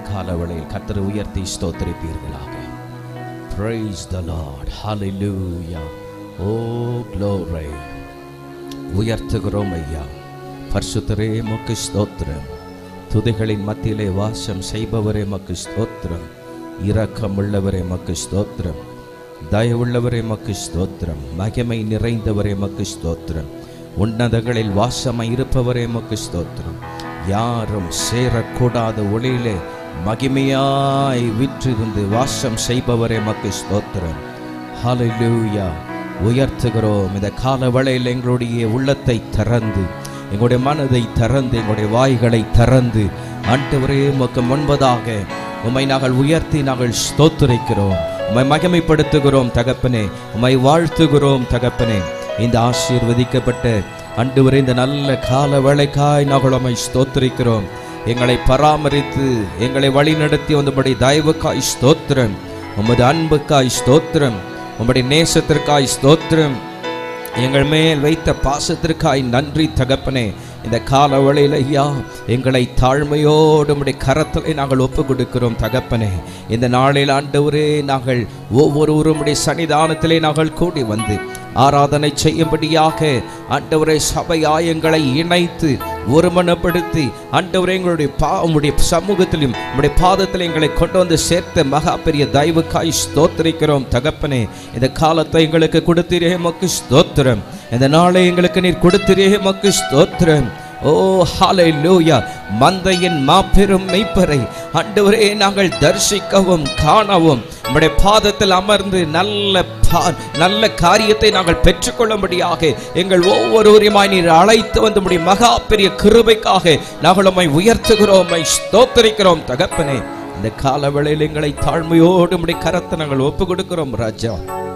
காலவளையில் கத்தரை உயர்த்தி ஸ்தோத்திரிப்பீர்களாக Praise the Lord. Hallelujah. Oh, glory. உயர்த்துகிறோம் ஐயா பரிசுத்தரே மக்கு ஸ்தோத்திரம் துதிகளின் மத்தியிலே வாசம் செய்பவரே மக்கு ஸ்தோத்திரம் இரக்கமுள்ளவரே மக்கு ஸ்தோத்திரம் தயவுள்ளவரே மக்கு ஸ்தோத்திரம் மகிமை நிறைந்தவரே மக்கு ஸ்தோத்திரம் உன்னதங்களில் வாசமாய் இருப்பவரே மக்கு ஸ்தோத்திரம் யாரும் சேரக்கூடாத ஒளியிலே மகிமையாய் விற்றிருந்து வாசம் செய்பவரே மக்கு ஸ்தோத்திரம் ஹalleluya உயர்த்துகிறோம் இந்த கால வேளையில் எங்களுடைய உள்ளத்தை திறந்து எங்களுடைய மனதை திறந்து எங்களுடைய வாய்களை திறந்து ஆண்டவரே உமக்கு முன்பதாக உம்மை நாங்கள் உயர்த்தி நாங்கள் ஸ்தோத்திரிக்கிறோம் உம்மை மகிமைப்படுத்துகிறோம் தகப்பனே உம்மை வாழ்த்துகிறோம் தகப்பனே இந்த ஆசீர்வதிக்கப்பட்ட ஆண்டவரே இந்த நல்ல கால வேளைக்காய் நாங்கள் உம்மை ஸ்தோத்திரிக்கிறோம் எங்களை பராமரித்து எங்களை வழிநடத்தி வந்தபடி தயவுக்காய் ஸ்தோத்திரம் உமது அன்புக்காய் ஸ்தோத்திரம் உம்முடைய நேசத்திற்காய் ஸ்தோத்திரம் எங்கள் மேல் வைத்த பாசத்திற்காய் நன்றி தகப்பனே இந்த கால வேளையில் ஐயா எங்களை தாழ்மையோடு உம்முடைய கரத்தில் நாங்கள் ஒப்பு கொடுக்கிறோம் தகப்பனே இந்த நாளில் ஆண்டவரே நாங்கள் ஒவ்வொருவரும் உம்முடைய சன்னிதானத்திலே நாங்கள் கூடி வந்து ஆராதனை செய்யும்படியாக ஆண்டவரை சபையாய் எங்களை இணைத்து ஒருமனப்படுத்தி ஆண்டவரே எங்களுடைய பா உம்முடைய சமூகத்திலும் உம்முடைய பாதத்தில் எங்களை கொண்டு வந்து சேர்த்த மகா பெரிய தயவுக்காய் ஸ்தோத்திரிக்கிறோம் தகப்பனே இந்த காலத்தை எங்களுக்கு கொடுத்திரே மக்கு ஸ்தோத்திரம் இந்த நாளை எங்களுக்கு நீர் கொடுத்திரே மக்கு ஸ்தோத்திரம் ஓ ஹalleluya மந்தையின் மாபெரும் மெய்ப்பரை ஆண்டவரே நாங்கள் தரிசிக்கவும் காணவும் உம்முடைய பாதத்தில் அமர்ந்து நல்ல பா- நல்ல காரியத்தை நாங்கள் பெற்றுக்கொள்ளும்படியாக எங்கள் ஒவ்வொருவரையுமாய் நீர் அழைத்து வந்து உம்முடைய மகா பெரிய கிருபைக்காக நாங்கள் உம்மை உயர்த்துகிறோம் உம்மை ஸ்தோத்திரிக்கிறோம் தகப்பனே இந்த கால வேளையில் எங்களை தாழ்மையோடு உம்முடைய கரத்தை நாங்கள் ஒப்பு கொடுக்கிறோம் ராஜா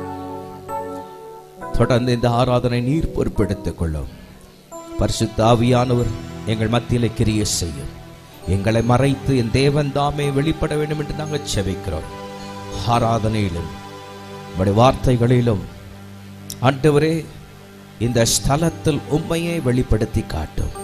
தொடர்ந்து இந்த ஆராதனை நீர் பொறுப்பெடுத்துக் கொள்ளும் பரிசுத்த ஆவியானவர் எங்கள் மத்தியிலே கிரிய செய்யும் எங்களை மறைத்து என் தேவன் தாமே வெளிப்பட வேண்டும் என்று நாங்கள் செபிக்கிறோம் ஆராதனையிலும் உம்முடைய வார்த்தைகளிலும் ஆண்டவரே இந்த ஸ்தலத்தில் உண்மையை வெளிப்படுத்தி காட்டும்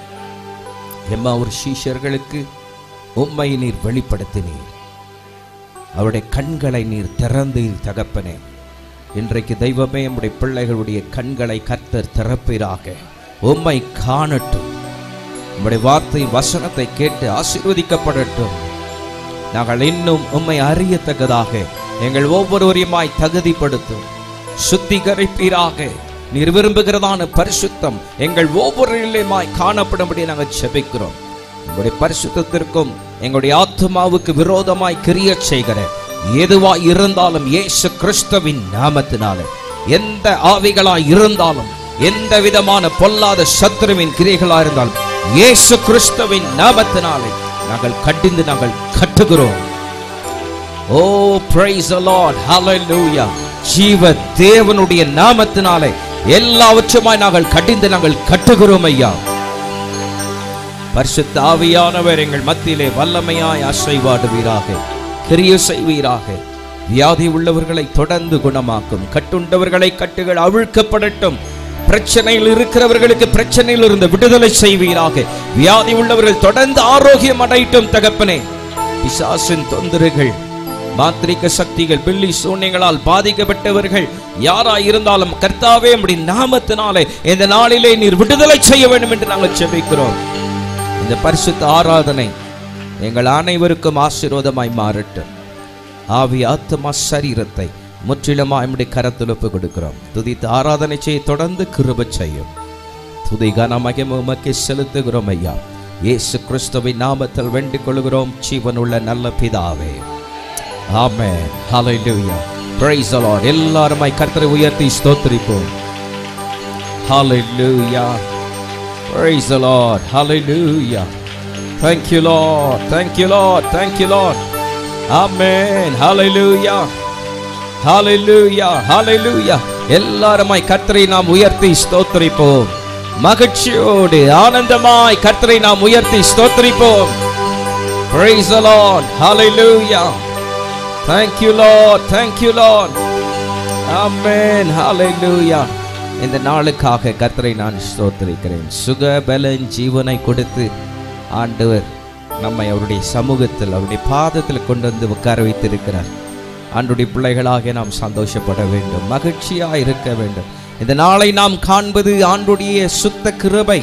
எம்மா ஒரு சீஷர்களுக்கு உண்மை நீர் வெளிப்படுத்தினீர் அவருடைய கண்களை நீர் திறந்தீர் தகப்பனே இன்றைக்கு தெய்வமே நம்முடைய பிள்ளைகளுடைய கண்களை கர்த்தர் திறப்பீராக உம்மை காணட்டும் உம்முடைய வார்த்தை வசனத்தை கேட்டு ஆசீர்வதிக்கப்படட்டும் நாங்கள் இன்னும் உம்மை அறியத்தக்கதாக எங்கள் ஒவ்வொருவரையுமாய் தகுதிப்படுத்தும் சுத்திகரிப்பீராக நீர் விரும்புகிறதான பரிசுத்தம் எங்கள் ஒவ்வொருமாய் காணப்படும்படி நாங்கள் செபிக்கிறோம் உங்களுடைய பரிசுத்தத்திற்கும் எங்களுடைய ஆத்மாவுக்கு விரோதமாய் கிரிய செய்கிற எதுவாய் இருந்தாலும் இயேசு கிறிஸ்துவின் நாமத்தினாலே எந்த ஆவிகளாய் இருந்தாலும் எந்த விதமான பொல்லாத சத்துருவின் கிரியைகளா இருந்தாலும் இயேசு கிறிஸ்துவின் நாமத்தினாலே நாங்கள் கட்டிந்து நாங்கள் கட்டுகிறோம் ஓ பிரைஸ் லார்ட் ஹalleluya ஜீவ தேவனுடைய நாமத்தினாலே எல்லாவற்றுமாய் நாங்கள் கடிந்து நாங்கள் கட்டுகிறோம் ஐயா பரிசுத்த ஆவியானவர் எங்கள் மத்தியிலே வல்லமையாய் அசைவாடுவீராக கிரிய செய்வீராக வியாதி உள்ளவர்களை தொடர்ந்து குணமாக்கும் கட்டுண்டவர்களை கட்டுகள் அவிழ்க்கப்படட்டும் பிரச்சனையில் இருக்கிறவர்களுக்கு பிரச்சனையில் இருந்து விடுதலை செய்வீராக வியாதி உள்ளவர்கள் தொடர்ந்து ஆரோக்கியம் அடையட்டும் தகப்பனே பிசாசின் தொந்தரவுகள் மாந்திரிக சக்திகள் பில்லி சூன்யங்களால் பாதிக்கப்பட்டவர்கள் யாரா இருந்தாலும் கர்த்தாவே நம்முடைய நாமத்தினாலே இந்த நாளிலே நீர் விடுதலை செய்ய வேண்டும் என்று நாங்கள் செபிக்கிறோம் இந்த பரிசுத்த ஆராதனை எங்கள் அனைவருக்கும் ஆசீர்வாதமாய் மாறட்டும் ஆவி ஆத்மா சரீரத்தை முற்றிலுமாய் நம்முடைய கரத்தில் ஒப்பு கொடுக்கிறோம் துதித்து ஆராதனை செய்ய தொடர்ந்து கிருப செய்யும் துதி கனமகிமை உமக்கு செலுத்துகிறோம் ஐயா இயேசு கிறிஸ்துவின் நாமத்தில் வேண்டிக் கொள்கிறோம் ஜீவனுள்ள நல்ல பிதாவே ஆமென் ஹalleluya praise the lord எல்லாருமாய் கர்த்தரை உயர்த்தி ஸ்தோத்திரிப்போம் hallelujah praise the lord hallelujah thank you lord thank you lord thank you lord amen hallelujah hallelujah hallelujah எல்லாருமாய் கர்த்தரை நாம் உயர்த்தி ஸ்தோத்திரிப்போம் மகிழ்ச்சியோடு ஆனந்தமாய் கர்த்தரை நாம் உயர்த்தி ஸ்தோத்திரிப்போம் praise the lord hallelujah Thank you, Lord. Thank you, Lord. Amen. Hallelujah. இந்த நாளுக்காக கர்த்தரை நான் ஸ்தோத்திரிக்கிறேன் சுக பலன் ஜீவனை கொடுத்து ஆண்டவர் நம்மை அவருடைய சமூகத்தில் அவருடைய பாதத்தில் கொண்டு வந்து உட்கார வைத்திருக்கிறார் ஆண்டுடைய பிள்ளைகளாக நாம் சந்தோஷப்பட வேண்டும் மகிழ்ச்சியாக இருக்க வேண்டும் இந்த நாளை நாம் காண்பது ஆண்டுடைய சுத்த கிருபை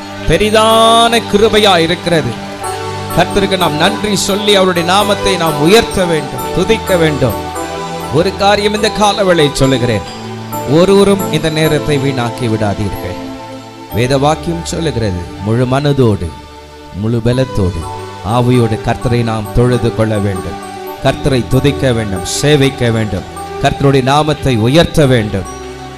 பெரிதான கிருபையா இருக்கிறது கர்த்தருக்கு நாம் நன்றி சொல்லி அவருடைய நாமத்தை நாம் உயர்த்த வேண்டும் துதிக்க வேண்டும் ஒரு காரியம் இந்த காலவேளை சொல்லுகிறேன் ஒருவரும் இந்த நேரத்தை வீணாக்கி விடாதீர்கள் வேத வாக்கியம் சொல்லுகிறது முழு மனதோடு முழு பலத்தோடு ஆவியோடு கர்த்தரை நாம் தொழுது கொள்ள வேண்டும் கர்த்தரை துதிக்க வேண்டும் சேவிக்க வேண்டும் கர்த்தருடைய நாமத்தை உயர்த்த வேண்டும்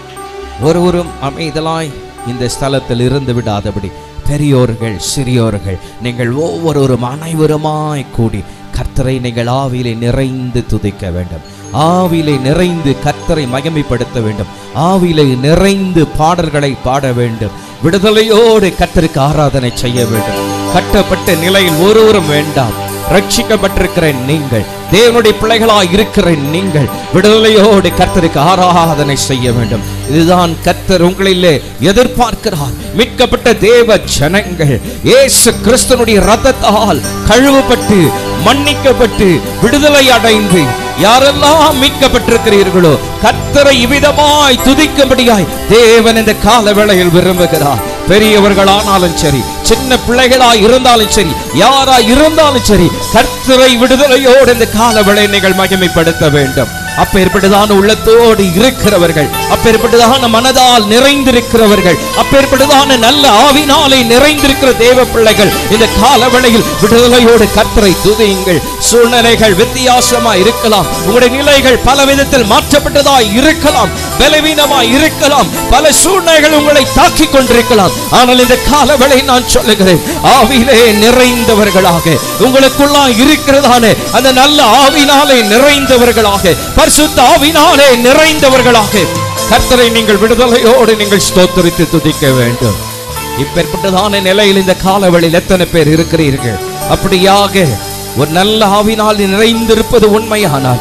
ஒருவரும் அமைதலாய் இந்த ஸ்தலத்தில் இருந்து விடாதபடி பெரியோர்கள் சிறியோர்கள் நீங்கள் ஒவ்வொருவரும் அனைவருமாய் கூடி கர்த்தரை நீங்கள் ஆவியிலே நிறைந்து துதிக்க வேண்டும் ஆவியிலே நிறைந்து கர்த்தரை மகிமைப்படுத்த வேண்டும் ஆவியிலே நிறைந்து பாடல்களை பாட வேண்டும் விடுதலையோடு கர்த்தருக்கு ஆராதனை செய்ய வேண்டும் கட்டப்பட்ட நிலையில் ஒருவரும் வேண்டாம் ரட்சிக்கப்பட்டிருக்கிற நீங்கள் தேவனுடைய பிள்ளைகளாய் இருக்கிற நீங்கள் விடுதலையோடு கர்த்தருக்கு ஆராதனை செய்ய வேண்டும் இதுதான் கர்த்தர் உங்களிலே எதிர்பார்க்கிறார் மீட்கப்பட்ட தேவ ஜனங்கள் இயேசு கிறிஸ்தனுடைய ரத்தத்தால் கழுவப்பட்டு மன்னிக்கப்பட்டு விடுதலை அடைந்து யாரெல்லாம் மீட்கப்பட்டிருக்கிறீர்களோ கர்த்தரை இவ்விதமாய் துதிக்கும்படியாய் தேவன் இந்த கால வேளையில் விரும்புகிறார் பெரியவர்களானாலும் சரி சின்ன பிள்ளைகளாய் இருந்தாலும் சரி யாரா இருந்தாலும் சரி கர்த்தரை விடுதலையோடு இந்த கால வேளை நீங்கள் மகிமைப்படுத்த வேண்டும் அப்பேற்பட்டதான உள்ளத்தோடு இருக்கிறவர்கள் அப்பேற்பட்டதான மனதால் நிறைந்திருக்கிறவர்கள் அப்பேற்பட்டதான நல்ல ஆவினாலே நிறைந்திருக்கிற தேவ பிள்ளைகள் இந்த காலவளையில் விடுதலையோடு கர்த்தரை துதியுங்கள் சூழ்நிலைகள் வித்தியாசமா இருக்கலாம் உங்களுடைய நிலைகள் பல விதத்தில் மாற்றப்பட்டதாய் இருக்கலாம் பலவீனமாய் இருக்கலாம் பல சூழ்நிலைகள் உங்களை தாக்கிக் கொண்டிருக்கலாம் ஆனால் இந்த காலவளை நான் சொல்லுகிறேன் ஆவியிலே நிறைந்தவர்களாக உங்களுக்குள்ளா இருக்கிறதான அந்த நல்ல ஆவினாலே நிறைந்தவர்களாக பரிசுத்த ஆவினாலே நிறைந்தவர்களாக கர்த்தரை நீங்கள் விடுதலையோடு நீங்கள் ஸ்தோத்தரித்து துதிக்க வேண்டும் இப்பேற்பட்டதான நிலையில் இந்த காலவெளியில் எத்தனை பேர் இருக்கிறீர்கள் அப்படியாக ஒரு நல்ல ஆவினால் நிறைந்திருப்பது உண்மையானால்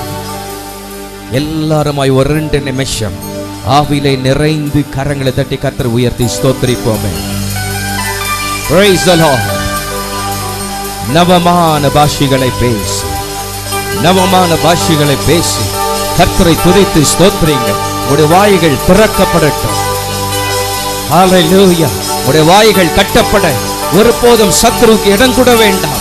எல்லாருமாய் ஒரு ரெண்டு நிமிஷம் ஆவிலே நிறைந்து கரங்களை தட்டி கர்த்தரை உயர்த்தி ஸ்தோத்தரிப்போமே Praise the Lord. நவமான பாஷைகளை பேசி நவமான பாஷைகளை பேசி கர்த்தரை துதித்து ஸ்தோத்திரிங்க உடைய வாய்கள் திறக்கப்படட்டும் ஹalleluya உடைய வாய்கள் கட்டப்பட ஒருபோதும் சத்துருவுக்கு இடம் கூட வேண்டாம்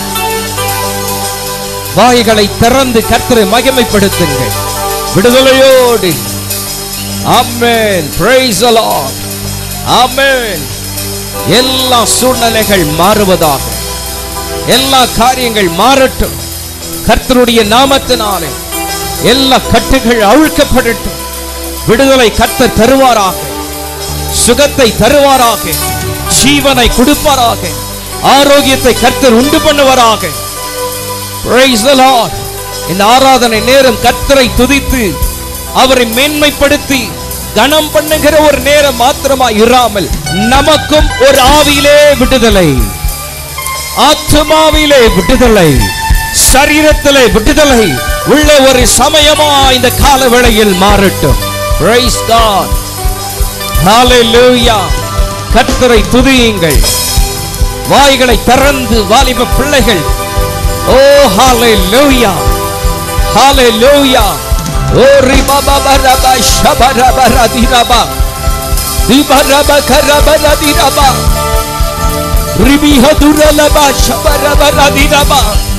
வாய்களை திறந்து கர்த்தரை மகிமைப்படுத்துங்கள் விடுதலையோடு ஆமென் praise the lord ஆமென் எல்லா சூழ்நிலைகள் மாறுவதாக எல்லா காரியங்கள் மாறட்டும் கர்த்தருடைய நாமத்தினாலே எல்லா கட்டுகள் அவிழ்க்கப்படட்டும் விடுதலை கர்த்தர் தருவாராக சுகத்தை தருவாராக ஜீவனை கொடுப்பாராக ஆரோக்கியத்தை கர்த்தர் உண்டு பண்ணுவாராக Praise the Lord. இந்த ஆராதனை நேரம் கர்த்தரை துதித்து அவரை மேன்மைப்படுத்தி கனம் பண்ணுகிற ஒரு நேரம் மாத்திரமா இராமல் நமக்கும் ஒரு ஆவியிலே விடுதலை ஆத்மாவிலே விடுதலை சரீரத்திலே விடுதலை உள்ள ஒரு சமயமா இந்த கால வேளையில் மாறட்டும் Praise God. Hallelujah. கர்த்தரை துதியுங்கள் வாய்களை திறந்து வாலிப பிள்ளைகள் ஓ ஹalleluya hallelujah O ரிபபபரப ஷபரபரதிரப திபரபகரபரதிரப ரிபிஹதுரலப ஷபரபரதிரப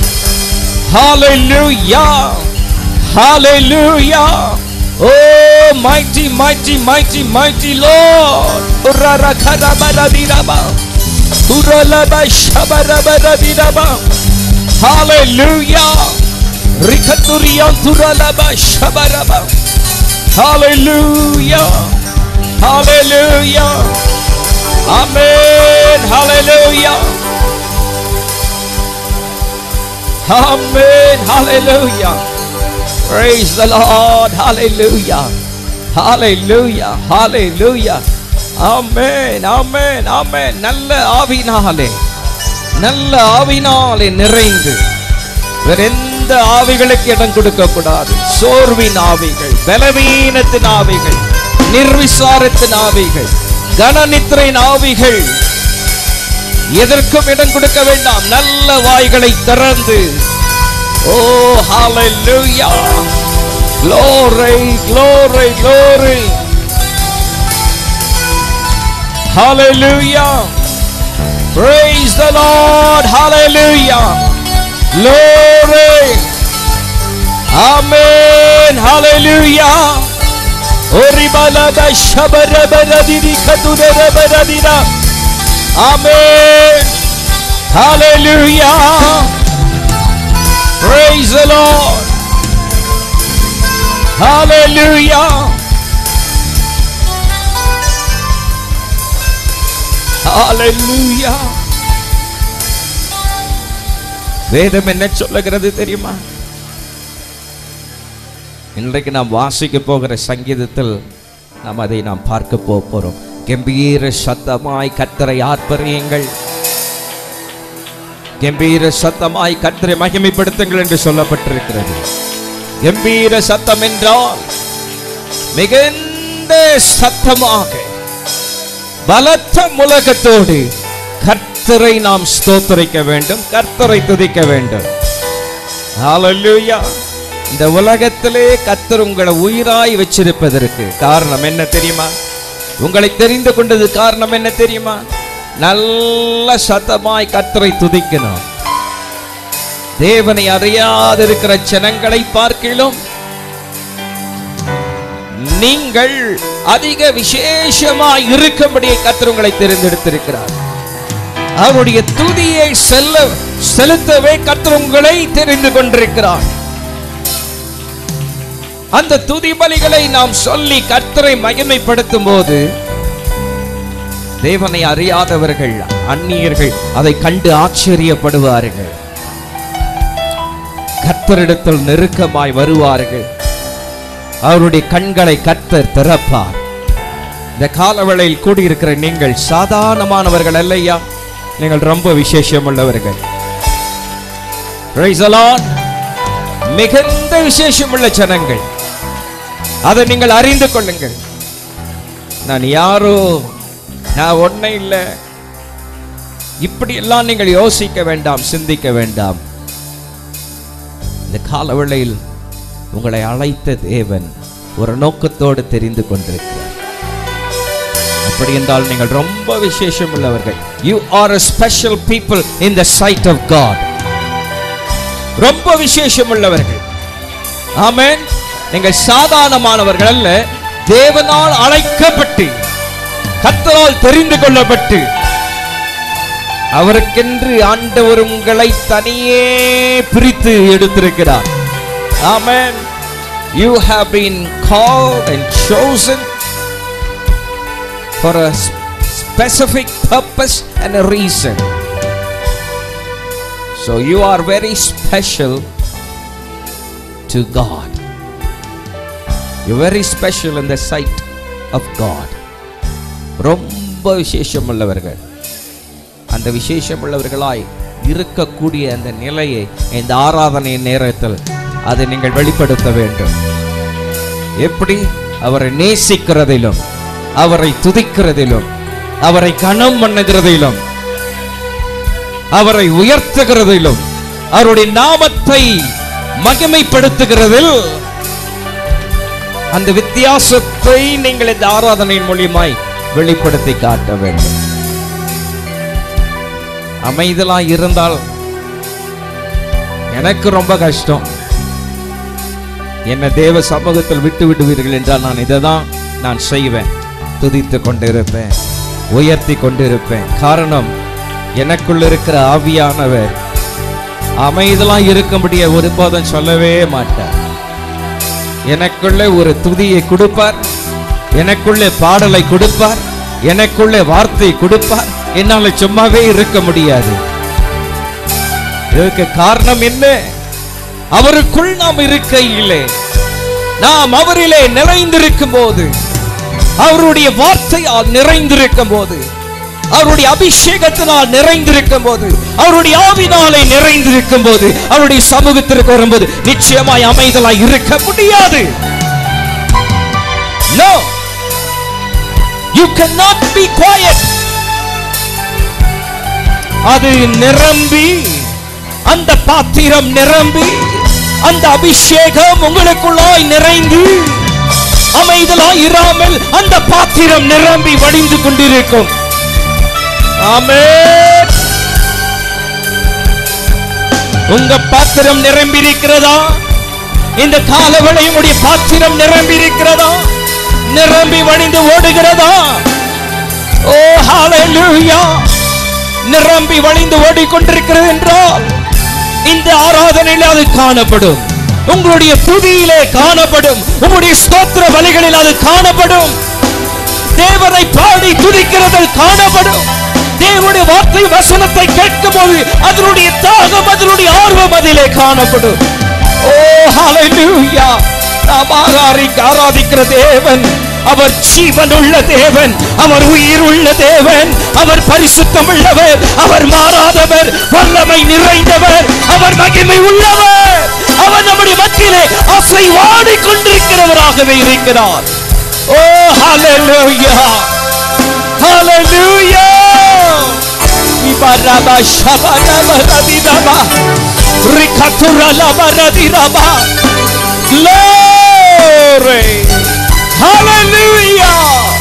hallelujah hallelujah Oh, mighty, mighty, mighty, mighty Lord. Urarakarabaradiraba. Uralaba shabarabaradiraba. Hallelujah. Rikaturiyan turalaba shabaraba. Hallelujah. Hallelujah. Amen. Hallelujah. Amen. Hallelujah. Praise the Lord. Hallelujah. Hallelujah. Hallelujah. Amen. Amen. Amen. நல்ல ஆவினாலே நல்ல ஆவினாலே நிறைந்து வேற எந்த ஆவிகளுக்கு இடம் கொடுக்க கூடாது சோர்வின் ஆவிகள் பலவீனத்தின் ஆவிகள் நிர்விசாரத்தின் ஆவிகள் கனநித்திரையின் ஆவிகள் எதற்கும் இடம் கொடுக்க வேண்டாம் நல்ல வாய்களை திறந்து ஓ ஹalleluya glory glory glory hallelujah praise the lord hallelujah glory amen hallelujah Oribalaba shabarabadiri kadurabadira Amen Hallelujah Praise the Lord Hallelujah Hallelujah வேதம் என்ன சொல்லுகிறது தெரியுமா இன்றைக்கு நாம் வாசிக்க போகிற சங்கீதத்தில் நாம் அதை நாம் பார்க்க போ- போறோம் கம்பீர சத்தமாய் கத்தரை ஆர்ப்பரியுங்கள் கம்பீர சத்தமாய் கத்தரை மகிமைப்படுத்துங்கள் என்று சொல்லப்பட்டிருக்கிறது கம்பீர சத்தம் என்றால் மிகுந்த சத்தமாக பலத்த முழக்கத்தோடு கர்த்தரை நாம் ஸ்தோத்தரிக்க வேண்டும் கர்த்தரை துதிக்க வேண்டும் ஹalleluya இந்த உலகத்திலே கர்த்தர் உங்களை உயிராய் வச்சிருப்பதற்கு காரணம் என்ன தெரியுமா உங்களை தெரிந்து கொண்டது காரணம் என்ன தெரியுமா நல்ல சத்தமாய் கர்த்தரை துதிக்கணும் தேவனை அறியாதிருக்கிற ஜனங்களை பார்க்கிலும் நீங்கள் அதிக விசேஷமாய் இருக்கும்படியே கர்த்தர் உங்களை தெரிந்தெடுத்திருக்கிறார் அவருடைய துதியை செல்ல செலுத்தவே கர்த்தர் உங்களை தெரிந்து கொண்டிருக்கிறார் அந்த துதி பலிகளை நாம் சொல்லி கர்த்தரை மகிமைப்படுத்தும் போது தேவனை அறியாதவர்கள் அந்நியர்கள் அதை கண்டு ஆச்சரியப்படுவார்கள் கர்த்தரிடத்தில் நெருக்கமாய் வருவார்கள் அவருடைய கண்களை கர்த்தர் திறப்பார் இந்த காலவேளையில் கூடியிருக்கிற நீங்கள் சாதாரணமானவர்கள் அல்லையா நீங்கள் ரொம்ப விசேஷம் உள்ளவர்கள் Praise the Lord. மிகுந்த விசேஷம் உள்ள ஜனங்கள் அதை நீங்கள் அறிந்து கொள்ளுங்கள் நான் யாரோ நான் ஒன்றை இல்லை இப்படி எல்லாம் நீங்கள் யோசிக்க வேண்டாம் சிந்திக்க வேண்டாம் இந்த காலவேளையில் உங்களை அழைத்த தேவன் ஒரு நோக்கத்தோடு தெரிந்து கொண்டிருக்கிறார் அப்படி என்றால் நீங்கள் ரொம்ப விசேஷம் உள்ளவர்கள் you are a special people in the side of God ரொம்ப விசேஷம் உள்ளவர்கள் ஆமென் நீங்கள் சாதாரணமானவர்கள் அல்ல தேவனால் அழைக்கப்பட்டு கர்த்தரால் தெரிந்து கொள்ளப்பட்டு அவருக்கென்று ஆண்டவர் உங்களை தனியே பிரித்து எடுத்திருக்கிறார் ஆமென் you have been called and chosen for a s- specific purpose and a reason so you are very special to god you're very special in the sight of god ரொம்ப விசேஷம் உள்ளவர்கள் அந்த விசேஷம் உள்ளவர்களாய் இருக்கக்கூடிய அந்த நிலையை இந்த ஆராதனை நேரத்தில் அதை நீங்கள் வெளிப்படுத்த வேண்டும் எப்படி அவரை நேசிக்கிறதிலும் அவரை துதிக்கிறதிலும் அவரை கனம் பண்ணுகிறதிலும் அவரை உயர்த்துகிறதிலும் அவருடைய நாமத்தை மகிமைப்படுத்துகிறதில் அந்த வித்தியாசத்தை நீங்கள் இந்த ஆராதனையின் மூலியமாய் வெளிப்படுத்தி காட்ட வேண்டும் அமைதலா இருந்தால் எனக்கு ரொம்ப கஷ்டம் என்னை தேவ சமூகத்தில் விட்டு விடுவீர்கள் என்றால் நான் இதை தான் நான் செய்வேன் துதித்து கொண்டிருப்பேன் உயர்த்தி கொண்டிருப்பேன் காரணம் எனக்குள்ள இருக்கிற ஆவியானவர் அமைதலா இருக்கும்படிய ஒருபோதும் சொல்லவே மாட்டார் எனக்குள்ள ஒரு துதியை கொடுப்பார் எனக்குள்ளே பாடலை கொடுப்பார் எனக்குள்ளே வார்த்தை கொடுப்பார் என்னால சும்மாவே இருக்க முடியாது இதற்கு காரணம் என்ன அவருக்குள் நாம் இருக்கையிலே நாம் அவரிலே நிறைந்திருக்கும் போது அவருடைய வார்த்தையால் நிறைந்திருக்கும் போது அவருடைய அபிஷேகத்தினால் நிறைந்திருக்கும் போது அவருடைய ஆவினாலே நிறைந்திருக்கும் போது அவருடைய சமூகத்திற்கு வரும்போது நிச்சயமாய் அமைதலாய் இருக்க முடியாது No. You cannot be quiet. அது நிரம்பி அந்த பாத்திரம் நிரம்பி அந்த அபிஷேகம் உங்களுக்குள்ளாய் நிறைந்து அமைதலாய் இராமல் அந்த பாத்திரம் நிரம்பி வடிந்து கொண்டிருக்கும் ஆமென் உங்க பாத்திரம் நிரம்பி இருக்கிறதா இந்த காலவளை உடைய பாத்திரம் நிரம்பி இருக்கிறதா நிரம்பி வடிந்து ஓடுகிறதா ஓ ஹalleluya நிரம்பி வழிந்து ஓடிக்கொண்டிருக்கிறது என்றால் இந்த ஆராதனையில் அது காணப்படும் உங்களுடைய துதியிலே காணப்படும் உங்களுடைய ஸ்தோத்திர வழிகளில் அது காணப்படும் தேவனை பாடி துதிக்கிறதில் காணப்படும் தேவனுடைய வார்த்தை வசனத்தை கேட்கும் போது அதனுடைய தாகம் அதனுடைய ஆர்வம் அதிலே காணப்படும் ஓ ஹalleluya நாம் ஆராதிக்க ஆராதிக்கிற தேவன் அவர் ஜீவனுள்ள தேவன் அவர் உயிர் உள்ள தேவன் அவர் பரிசுத்தம் உள்ளவர் அவர் மாறாதவர் வல்லமை நிறைந்தவர் அவர் மகிமை உள்ளவர் அவர் நம்முடைய மத்தியிலே அசைவாடி கொண்டிருக்கிறவராகவே இருக்கிறார் ஓ ஹalleluya ஹalleluya இபரபா ஷபரபா ரதிரபா ரிகதுரலபா ரதிரபா glory hallelujah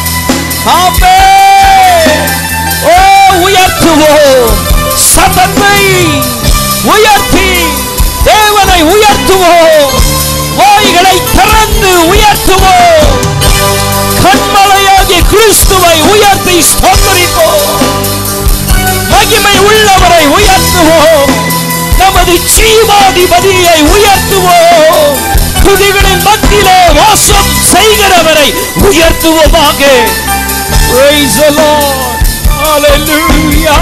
amen ஓ உயர்த்துவோம் சத்தத்தை உயர்த்தி தேவனை உயர்த்துவோம் வாய்களை திறந்து உயர்த்துவோம் கண்மலையாகிய கிறிஸ்துவை உயர்த்தி ஸ்தோத்தரிப்போம் மகிமை உள்ளவரை உயர்த்துவோம் நமது ஜீவாதிபதியை உயர்த்துவோம் துதிகளின் மத்தியிலே வாசம் செய்கிறவரை உயர்த்துவோமாக Praise the Lord. Hallelujah.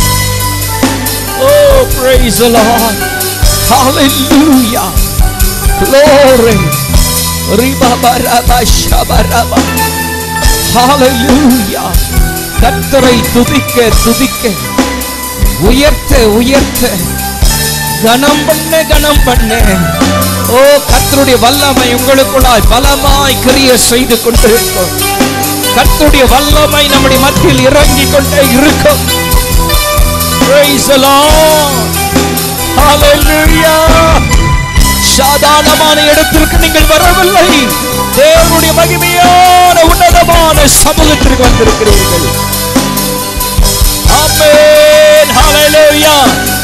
Oh, praise the Lord. Hallelujah. Glory. Ribabaraba shabaraba. Hallelujah. கத்தரை துதிக்க துதிக்க உயர்த்த உயர்த்த கனம் பண்ண கனம் பண்ண ஓ கர்த்தருடைய வல்லமை உங்களுக்குள்ளாய் பலமாய் கிரிய செய்து கொண்டிருக்கும் கர்த்தருடைய வல்லமை நம்முடைய மத்தியில் இறங்கி கொண்டே இருக்கும் Praise the Lord. Hallelujah. சாதாரணமான இடத்திற்கு நீங்கள் வரவில்லை தேவனுடைய மகிமையான உன்னதமான சமூகத்திற்கு வந்திருக்கிறீர்கள் ஆமென் ஹalleluya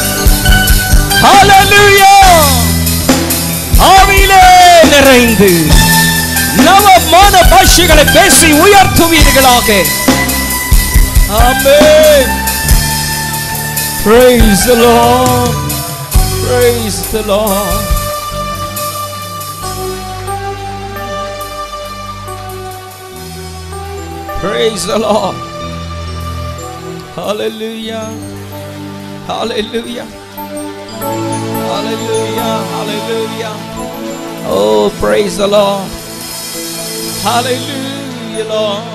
ஹalleluya ஆவியிலே நிறைந்து நவமான பாஷைகளை பேசி உயர்த்துவீர்களாக ஆமென் Praise the Lord. Praise the Lord. Praise the Lord. Hallelujah. Hallelujah. Hallelujah. Hallelujah. Oh, praise the Lord. Hallelujah, Lord.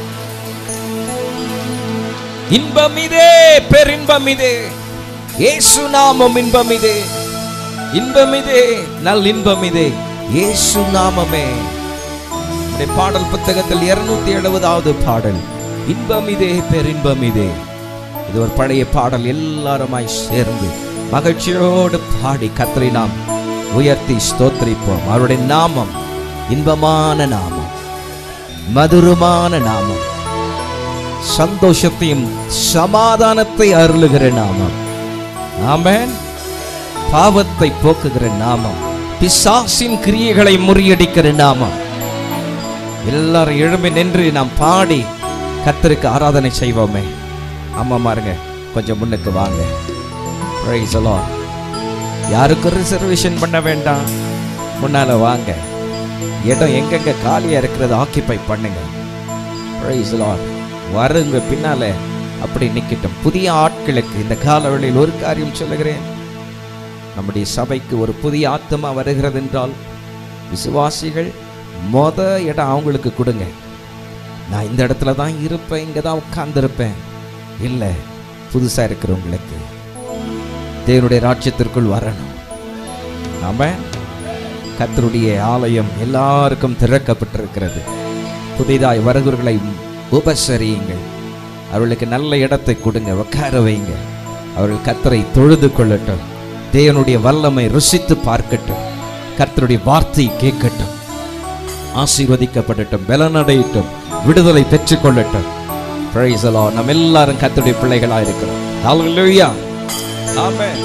இன்பம் இதே பெரின்பம் இதே இயேசு நாமம் இன்பம் இதே இன்பம் இதே நல் இன்பம் இதே இயேசு நாமமே இந்த பாடல் புத்தகத்தில் இருநூத்தி எழுபதாவது பாடல் இன்பம் இதே பெரின்பம் இதே இது ஒரு பழைய பாடல் எல்லாருமாய் சேர்ந்து மகிழ்ச்சியோடு பாடி கத்தரை நாம் உயர்த்தி ஸ்தோத்திரிப்போம் அவருடைய நாமம் இன்பமான நாமம் மதுரமான நாமம் சந்தோஷத்தையும் சமாதானத்தை அருளுகிற நாமம் ஆமென் பாவத்தை போக்குகிற நாமம் பிசாசின் கிரியைகளை முறியடிக்கிற நாமம் எல்லாரும் எழும்பி நின்று நாம் பாடி கர்த்தருக்கு ஆராதனை செய்வோமே அம்மா மாருங்க கொஞ்சம் முன்னுக்கு வாங்க Praise the Lord. யாருக்கும் ரிசர்வேஷன் பண்ண வேண்டாம் முன்னால வாங்க இடம் எங்கெங்க காலியா இருக்கிறது ஆக்கியபை பண்ணுங்க Praise the Lord. வருங்க பின்னால அப்படி நிக்கட்டும் புதிய ஆட்களுக்கு இந்த காலவெளியில் ஒரு காரியம் சொல்லுகிறேன் நம்முடைய சபைக்கு ஒரு புதிய ஆத்மா வருகிறது என்றால் விசுவாசிகள் மொத இடம் அவங்களுக்கு கொடுங்க நான் இந்த இடத்துல தான் இருப்பேன் இங்கே தான் உட்கார்ந்துருப்பேன் இல்லை புதுசாக இருக்கிறவங்களுக்கு தேவனுடைய ராஜ்யத்திற்குள் வரணும் நாம கர்த்தருடைய ஆலயம் எல்லாருக்கும் திறக்கப்பட்டிருக்கிறது புதிதாய் வருகிறவர்களை உபசரியுங்கள் அவர்களுக்கு நல்ல இடத்தை கொடுங்க உட்கார வைங்க அவர்கள் கர்த்தரை தொழுது கொள்ளட்டும் தேவனுடைய வல்லமை ருசித்து பார்க்கட்டும் கர்த்தருடைய வார்த்தை கேட்கட்டும் ஆசீர்வதிக்கப்படட்டும் பலனடையட்டும் விடுதலை பெற்றுக் கொள்ளட்டும் Praise the Lord. நம்ம எல்லாரும் கர்த்தருடைய பிள்ளைகளா இருக்கிறோம் Hallelujah. Amen.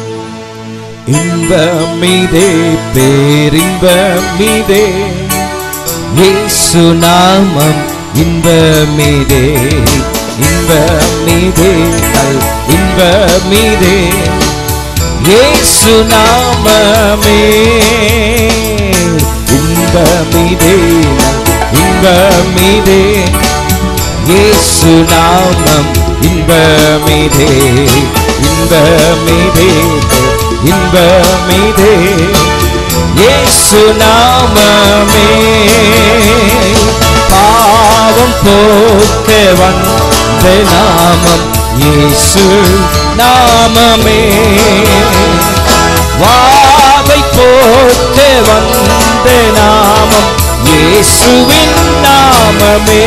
இன்பம் மீதே பேரின்பம் மீதே இயேசு நாமம் இன்பம் மீதே இன்பம் மீதே நல் இன்பம் மீதே இயேசு நாமமே இன்பம் மீதே நல் இன்பம் மீதே இயேசு நாமம் இன்பமிதே இன்பமிதே இன்பமிதே இயேசு நாமமே பாவம் போக்க வந்த நாமம் இயேசு நாமமே வாதை போக்க வந்த நாமம் இயேசுவின் நாமமே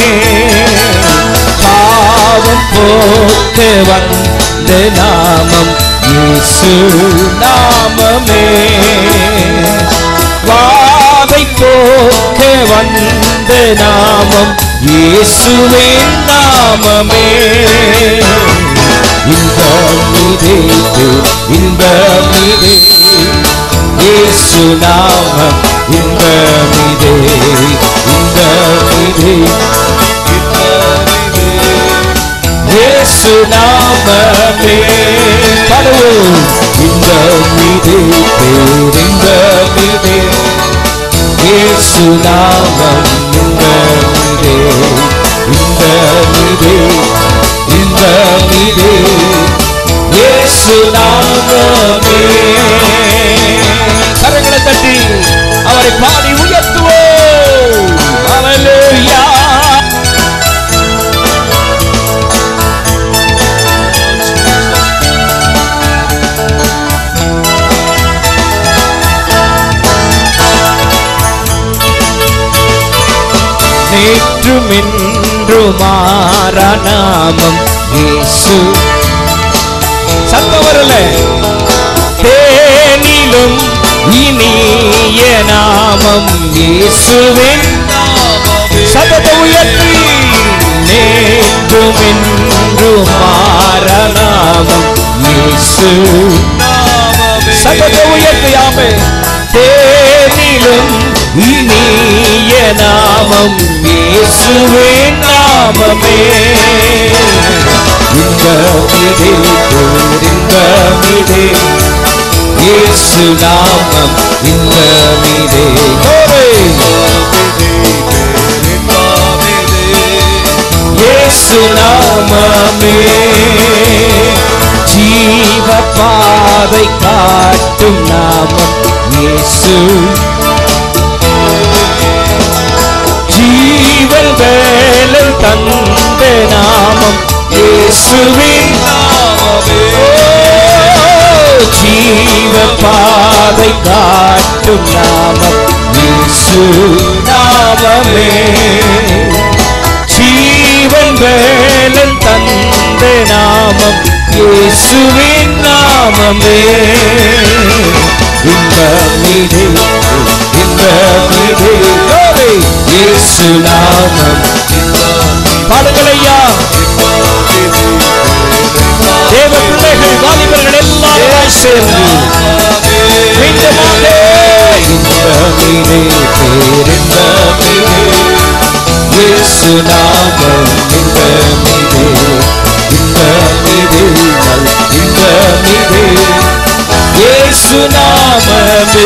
பாவம் போக்க வந்த நாமம் இயேசு நாமமே வாதை போக்க வந்த நாமம் இயேசுவின் நாமமே இன்பமிதே இன்பமிதே இயேசு நாமம் இன்பமிதே இன்பமிதே இயேசு நாமமே பாடுவோம் இன்பமிதே பேரின்பமிதே இயேசு நாமம் இன்பமிதே இன்பமிதே இன்பமிதே இயேசு நாமமே கரங்களை தட்டி அவரை பாடி உயர்த்துவோம் ஹalleluya நேற்றும் இன்றும் மாறா நாமம் இயேசு சத்தம் வரல தேனிலும் இனிய நாமம் இயேசுவின் சத்தத்தை உயர்த்தி நேற்றும் இன்றும் மாறா நாமம் இயேசு சத்தத்தை உயர்த்தியாமே தேனிலும் இனிய நாமம் இயேசுவே நாமமே இன்பமிதே இன்பமிதே இயேசு நாமம் இன்பமிதே கோவே இயேசு நாமமே ஜீவ பாதை காட்டும் நாமம் இயேசு ஜீவன் வேலன் தந்த நாமம் இயேசுவின் நாமமே ஜீவ பாதை காட்டும் நாமம் இயேசு நாமமே ஜீவன் வேலன் தந்த நாமம் இயேசுவின் நாமமே இன்பமிதே இன்பமிதே கோவே இயேசு நாமம் பாடுங்களையா தேவ பிள்ளைகள் வாலிபர்கள் எல்லாரும் சேர்ந்து மீண்டுமாக இன்பமிதே பேரின்பமிதே இயேசு நாமம் இன்பமிதே இன்பமிதே நல் இன்பமிதே இயேசு நாமமே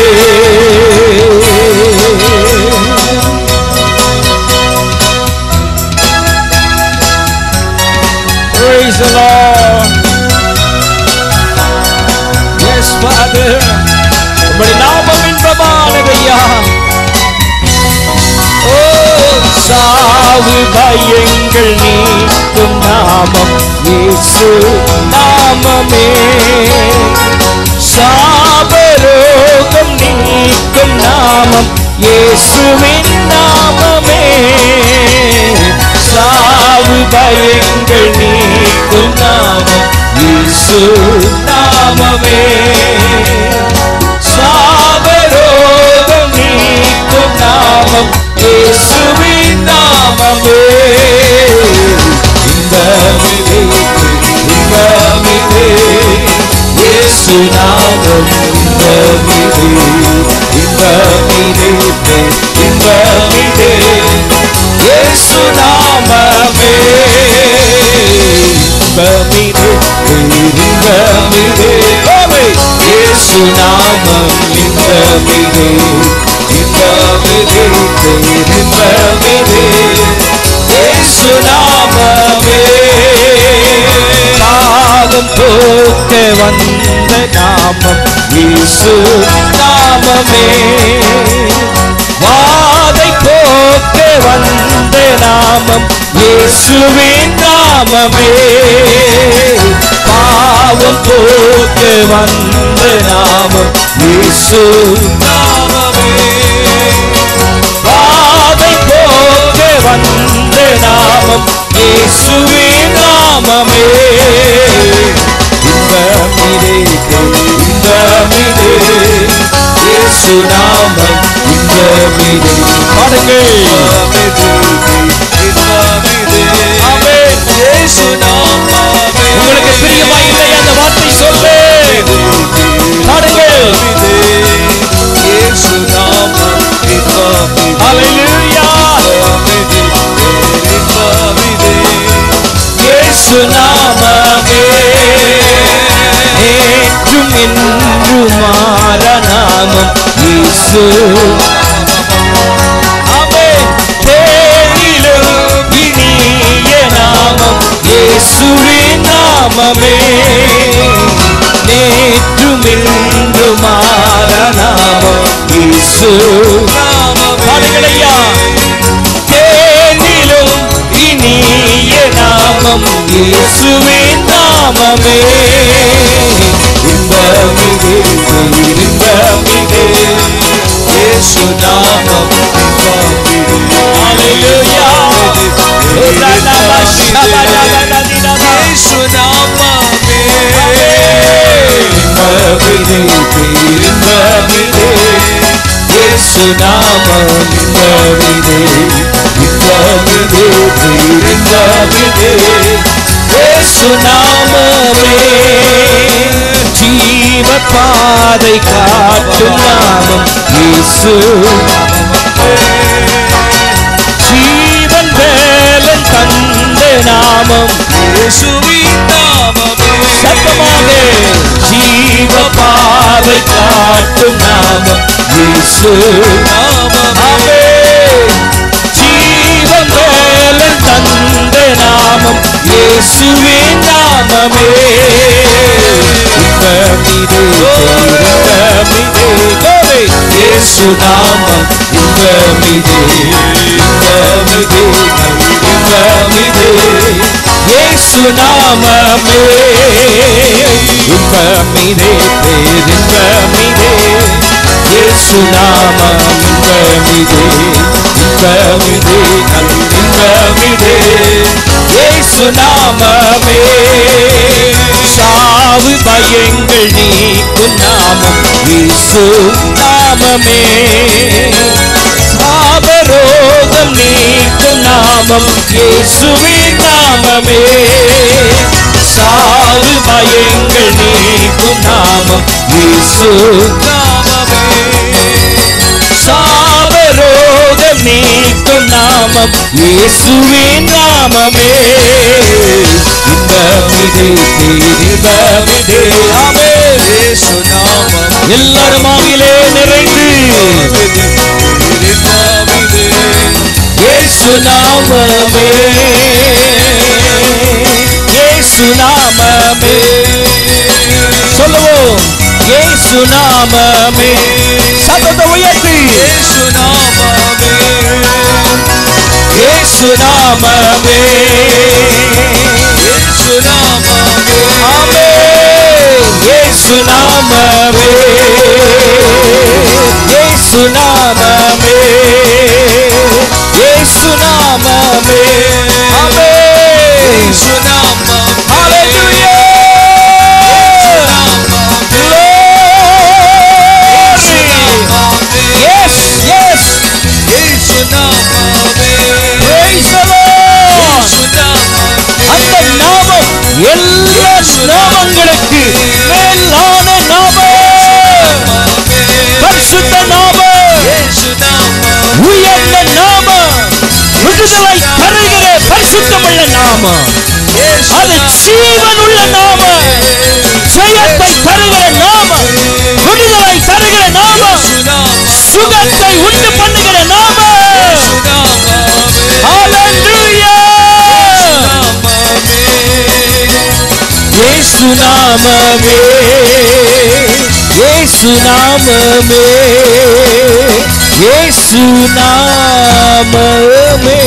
Praise the Lord. Yes, Father. உம்முடைய நாமம் இன்பமானதையா ஓ சாவு பயங்கள் நீக்கும் நாமம் இயேசு நாமமே சாபரோகம் நீக்கும் நாமம் இயேசுவின் நாமமே சாவு பயங்கள் நீக்கும் நாமம் இயேசு நாமமே சாபரோகம் நீக்கும் நாமம் இயேசுவின் நாமமே இன்பமிதே இன்பமிதே இயேசு நாமம் இன்பமிதே இன்பமிதே இன்பமிதே இயேசு நாமமே இன்பமிதே இன்பமிதே ஆமே இயேசு நாமம் இன்பமிதே இன்பமிதே இன்பமிதே இயேசு நாமமே பாவம் போக்க வந்த நாமம் இயேசு நாமமே வாதை போக்க வந்த நாமம் இயேசுவின் நாமமே பாவம் போக்க வந்த நாமம் இயேசு நாமமே பாதை போக்க வந்த நாமம் இயேசுவின் நாமமே இன்பமிதே இன்பமிதே இயேசு நாமம் இன்பமிதே பாடுங்கள் ஆமென். உங்களுக்கு பிரியமா இல்லை அந்த வார்த்தை சொல்லு பாடுங்கள் ஹalleluya இயேசு நாமமே ஏற்றும் என்றுமாற நாமம் இயேசு ஆமென் தேனிலும் இனிய நாமம் இயேசுவின் நாமமே நேற்றும் என்றுமாற நாமம் இயேசு பாடுங்களையா தேனிலும் இனிய நாமம் இயேசுவின் நாமமே இன்பமிதே இன்பமிதே இயேசு நாமம் இன்பமிதே ஹalleluya ஓரானமா ஷபடபடதினமா இன்பமிதே இன்பமிதே இயேசு நாமம் இன்பமிதே இன்பமிதே இன்பமிதே இயேசு நாமமே ஜீவ பாதை காட்டும் நாமம் இயேசு ஜீவன் வேலன் தந்த நாமம் சத்தமாக ஜீவ பாதை காட்டும் நாமம் இயேசு ஆமே ஜீவன் வேலன் தந்த நாமம் இயேசுவின் நாமமே இன்பமிதே இன்பமிதே கோவே இயேசு நாமம் இன்பமிதே இன்பமிதே இன்பமிதே இயேசு நாமமே இன்பமிதே பேரின்பமிதே இயேசு நாமம் இன்பமிதே இன்பமிதே இன்பமிதே இயேசு நாமமே சாவு பயங்கள் நீக்கும் நாமம் இயேசு நாமமே சாபரோகம் நீக்கும் நாமம் இயேசுவின் நாமமே சாவு பயங்கள் நீக்கும் நாமம் இயேசு சாபரோகம் நீக்கும் நாமம் இயேசுவின் நாமமே இன்பமிதே இன்பமிதே ஆமே எல்லாரும் ஆவியிலே நிறைந்து இயேசு நாமமே இயேசு நாமமே சொல்லுவோம் இயேசு நாமமே சத்தத்தை உயர்த்தி இயேசு நாமமே ஆமே இயேசு நாமமே இயேசு நாமமே இயேசு நாமமே ஆமே ஹalleluya இயேசு நாமமே இயேசு நாமமே இயேசு நாமமே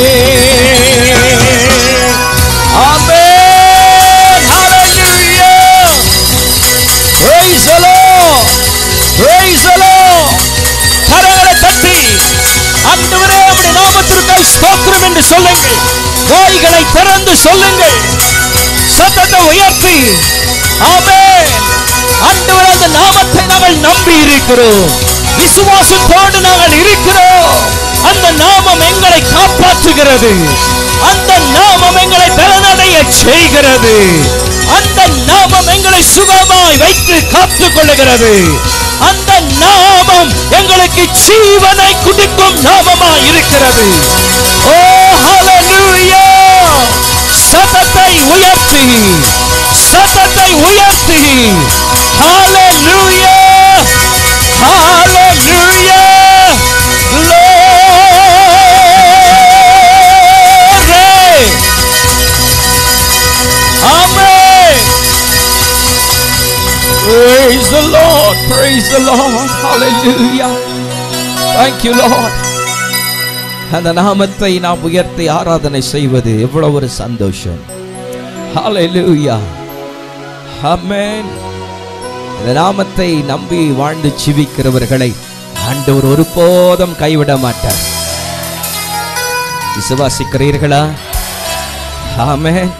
ஆமென் ஹalleluya praise the lord praise the lord கரங்களை தட்டி ஆண்டவரே உம்முடைய நாமத்திற்காக ஸ்தோத்திரம் என்று சொல்லுங்கள் வாய்களை திறந்து சொல்லுங்கள் சத்தத்தை உயர்த்தி ஆமென் ஆண்டவர் அந்த நாமத்தை நாங்கள் நம்பி இருக்கிறோம் விசுவாசத்தோடு நாங்கள் இருக்கிறோம் அந்த நாமம் எங்களை காப்பாற்றுகிறது அந்த நாமம் எங்களை பலனடைய செய்கிறது அந்த நாமம் எங்களை சுகமாய் வைத்து காத்துக் கொள்ளுகிறது அந்த நாமம் எங்களுக்கு ஜீவனை குடிக்கும் நாமமாய் இருக்கிறது ஓ ஹalleluya சத்தத்தை உயர்த்தி சத்தத்தை உயர்த்தி ஹalleluya ஹalleluya glory amen praise the lord praise the lord hallelujah thank you lord அந்த நாமத்தை நாம் உயர்த்தி ஆராதனை செய்வது எவ்வளவு ஒரு சந்தோஷம் ஹalleluya ஆமென் இந்த நாமத்தை நம்பி வாழ்ந்து ஜீவிக்கிறவர்களை ஆண்டவர் ஒருபோதும் கைவிட மாட்டார் விசுவாசிக்கிறீர்களா ஆமென்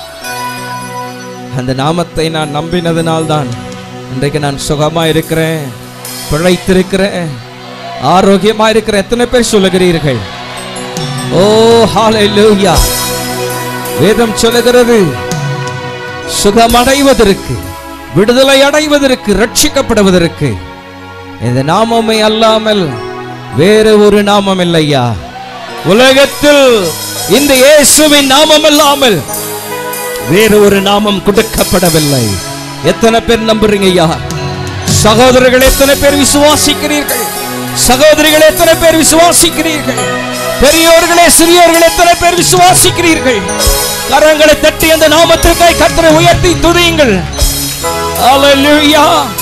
அந்த நாமத்தை நான் நம்பினதினால்தான் இன்றைக்கு நான் சுகமா இருக்கிறேன் பிழைத்திருக்கிறேன் ஆரோக்கியமா இருக்கிறேன் எத்தனை பேர் சொல்லுகிறீர்கள் ஓ ஹalleluya வேதம் சொல்லுகிறது சுகமடைவதற்கு விடுதலை அடைவதற்கு ரட்சிக்கப்படுவதற்கு இந்த நாமமே அல்லாமல் வேறு ஒரு நாமம் இல்லையா உலகத்தில் இந்த இயேசுவின் நாமம் அல்லாமல் வேறு ஒரு நாமம் கொடுக்கப்படவில்லை எத்தனை பேர் நம்புறீங்க ஐயா சகோதரர்கள் எத்தனை பேர் விசுவாசிக்கிறீர்கள் சகோதரிகள் எத்தனை பேர் விசுவாசிக்கிறீர்கள் பெரியோர்களே சிறியோர்கள் எத்தனை பேர் விசுவாசிக்கிறீர்கள் கரங்களை தட்டி அந்த நாமத்திற்காய் கர்த்தரை உயர்த்தி துதியுங்கள் ஹalleluya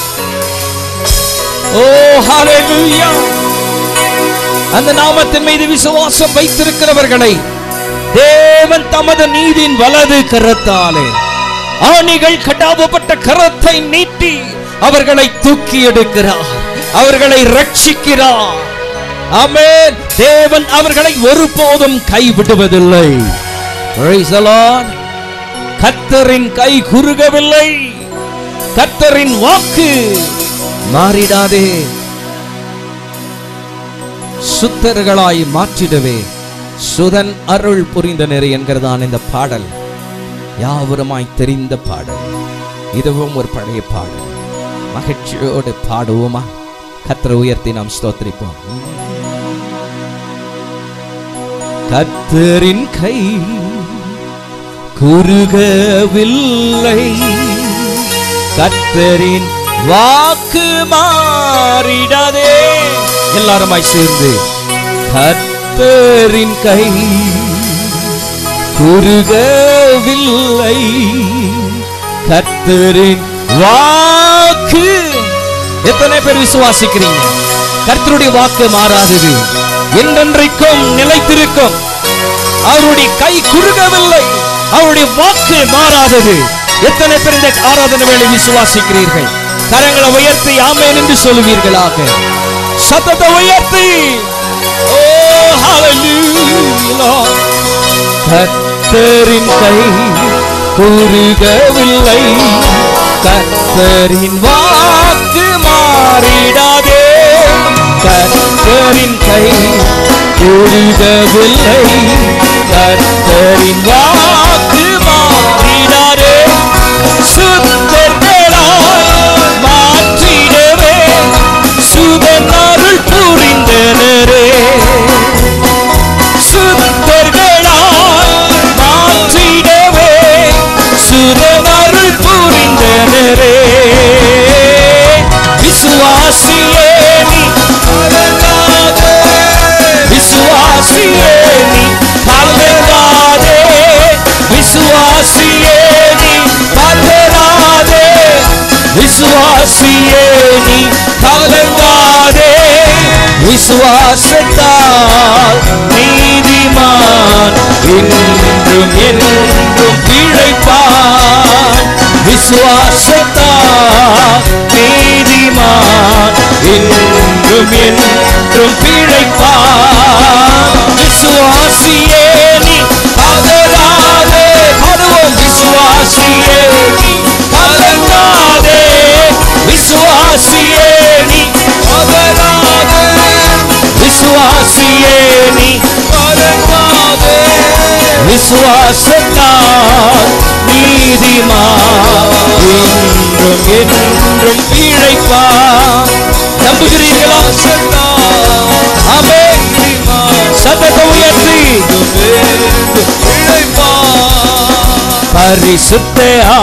ஓ ஹalleluya அந்த நாமத்தின் மீது விசுவாசம் வைத்திருக்கிறவர்களை தேவன் தமது நீதியின் வலது கரத்தாலே ஆணிகள் கட்டாவப்பட்ட கரத்தை நீட்டி அவர்களை தூக்கி எடுக்கிறார் அவர்களை ரட்சிக்கிறார் ஆமென் தேவன் அவர்களை ஒருபோதும் கைவிடுவதில்லை Praise the Lord. கர்த்தரின் கை குறுகவில்லை கர்த்தரின் வாக்கு மாறிடாதே சுத்தர்களாய் மாற்றிடவே சுதன் அருள் புரிந்தனர் என்கிறதான் இந்த பாடல் யாவருமாய் தெரிந்த பாடல் இதுவும் ஒரு பழைய பாடல் மகிழ்ச்சியோடு பாடுவோமா கர்த்தரை உயர்த்தி நாம் ஸ்தோத்திரிப்போம் கர்த்தரின் கை குறுகவில்லை கர்த்தரின் வாக்கு மாறிடாதே எல்லாருமாய் சேர்ந்து கர்த்தரின் கை குறுகவில்லை கர்த்தரின் வாக்கு எத்தனை பேர் விசுவாசிக்கிறீங்க கர்த்தருடைய வாக்கு மாறாதது என்றென்றைக்கும் நிலைத்திருக்கும் அவருடைய கை குறுகவில்லை அவருடைய வாக்கு மாறாதது எத்தனை பேர் இந்த ஆராதனை வேலை விசுவாசிக்கிறீர்கள் கரங்களை உயர்த்தி ஆமேன் என்று சொல்லுவீர்களாக சத்தத்தை உயர்த்தி ஓ ஹalleluya கர்த்தரின் கை குறுகவில்லை கர்த்தரின் வாக்கு மாறிடாதே கர்த்தரின் கை குறுகவில்லை கர்த்தரின் வாக்கு மாறிடாதே சுத்தர்களாய் மாற்றிடவே சுதன் அருள் புரிந்தனரே சுத்தர்களாய் மாற்றிடவே சுதனருள் புரிந்தனரே விசுவாசியே நீ கலங்காதே விசுவாசியே நீ கலங்காதே விசுவாசியே நீ கலங்காதே விசுவாசத்தால் நீதிமான் என்றும் என்றும் பிழைப்பான் விசுவாசத்தால் நீதிமான் என்றும் என்றும் பிழைப்பான் விசுவாசியே நீ பதறாதே பாடுவோம் விசுவாசியே நீ கலங்காதே விசுவாசியே நீ பதறாதே விசுவாசியே நீ கலங்காதே விசுவாசத்தால் நீதிமான் என்றும் என்றும் பிழைப்பான் நம்புகிறீர்களா ஆமே சத்தத்தை உயர்த்தி பரிசுத்த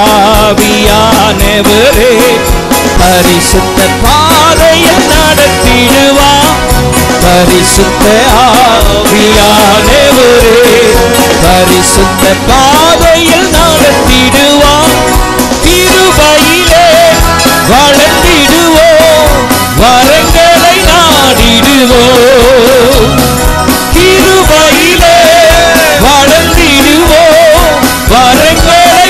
ஆவியானவரே பரிசுத்த பாதையில் நடத்திடுவா பரிசுத்த ஆவியானவரே பரிசுத்த பாதையில் நடத்திடுவா திருவையிலே வளர்ந்திடுவோம் வரங்களை நாடிடுவோம் கிருபையிலே வளர்ந்திடுவோம் வரங்களை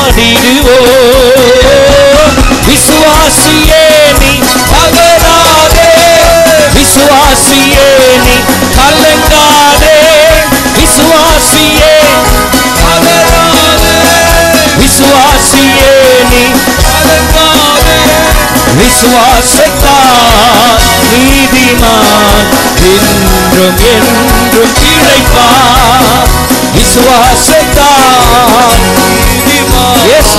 நாடிடுவோம் விசுவாசியே நீ பகராதே விசுவாசியே நீ கலங்காதே விசுவாசியே பகராதே விசுவாசியே நீ கலங்காதே விசுவாசத்தால் நீதிமான் என்றும் என்றும் பிழைப்பான் விசுவாசத்தால் நீதிமான் Yes,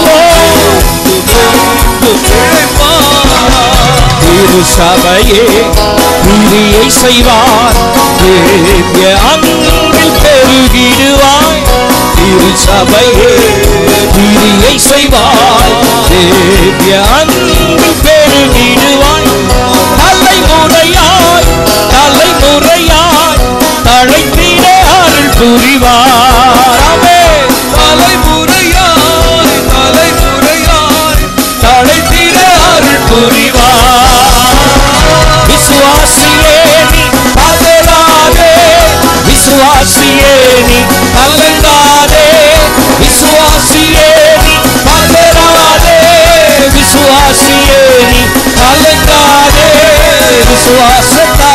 திரு சபையே கிரியை செய்வார் தேவிய அன்பில் பெருகிடுவாய் திரு சபையே கிரியை செய்வாய் தேவிய அன்பில் பெருகிடுவாய் தலைமுறையாய் தலைமுறையாய் தழைத்திட அருள் புரிவார் ஆமென். தலைமுறையாய் தலைமுறையாய் தழைத்திட அருள் புரிவார் விசுவாசியே நீ பதறாதே விசுவாசியே நீ கலங்காதே விசுவாசியே நீ பதறாதே விசுவாசியே நீ கலங்காதே விசுவாசத்தா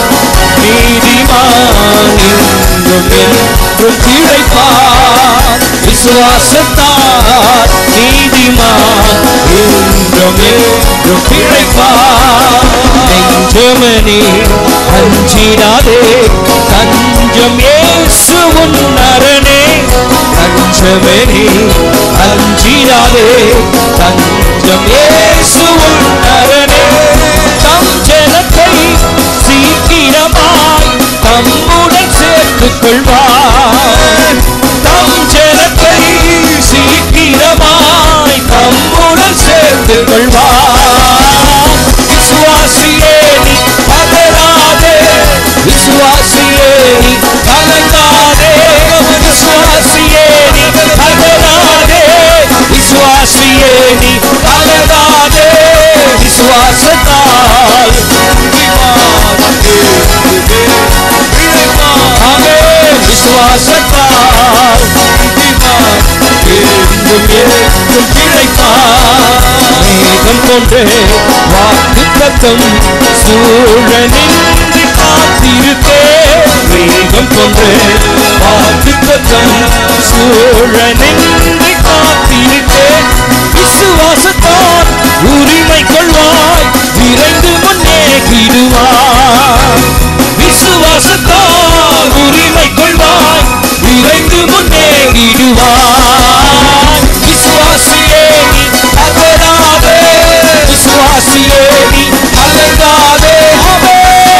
நீதிமான் என்றும் என்றும் பிழைப்பான் விசுவாசத்தால் நீதிமான் என்றும் என்றும் பிழைப்பான் நெஞ்சமனே அஞ்சிடாதே தஞ்சம் ஏசு உன்னரணே தஞ்சமனே அஞ்சிடாதே தஞ்சம் ஏசு உன்னரணே தம் ஜனத்தை சீக்கிரமாய் தம்முடன் சேர்த்துக் கொள்வார் தம் ஜனத்தை சீக்கிரமாய் தம்முடன் சேர்த்துக் கொள்வார் விசுவாசியே நீ பதறாதே விசுவாசியே நீ கலங்காதே விசுவாசியே நீ பதறாதே விசுவாசியே நீ கலங்காதே விசுவாசத்தால் ஆமே விசுவாசத்தால் என்றும் என்றும் பிழைப்பார் மேகம் கொண்டு வாக்கு தத்தம் சூழ நின்று காத்திருக்கே மேகம் கொண்டு வாக்கு தத்தம் சூழ நின்று காத்திருக்கே விசுவாசத்தால் உரிமை கொள்வாய் விரைந்து முன்னேறிடுவாய் விசுவாசத்தால் உரிமை கொள்வாய் விரைந்து முன்னேறிடுவாய் விசுவாசியே நீ பதறாதே விசுவாசியே நீ கலங்காதே ஆமே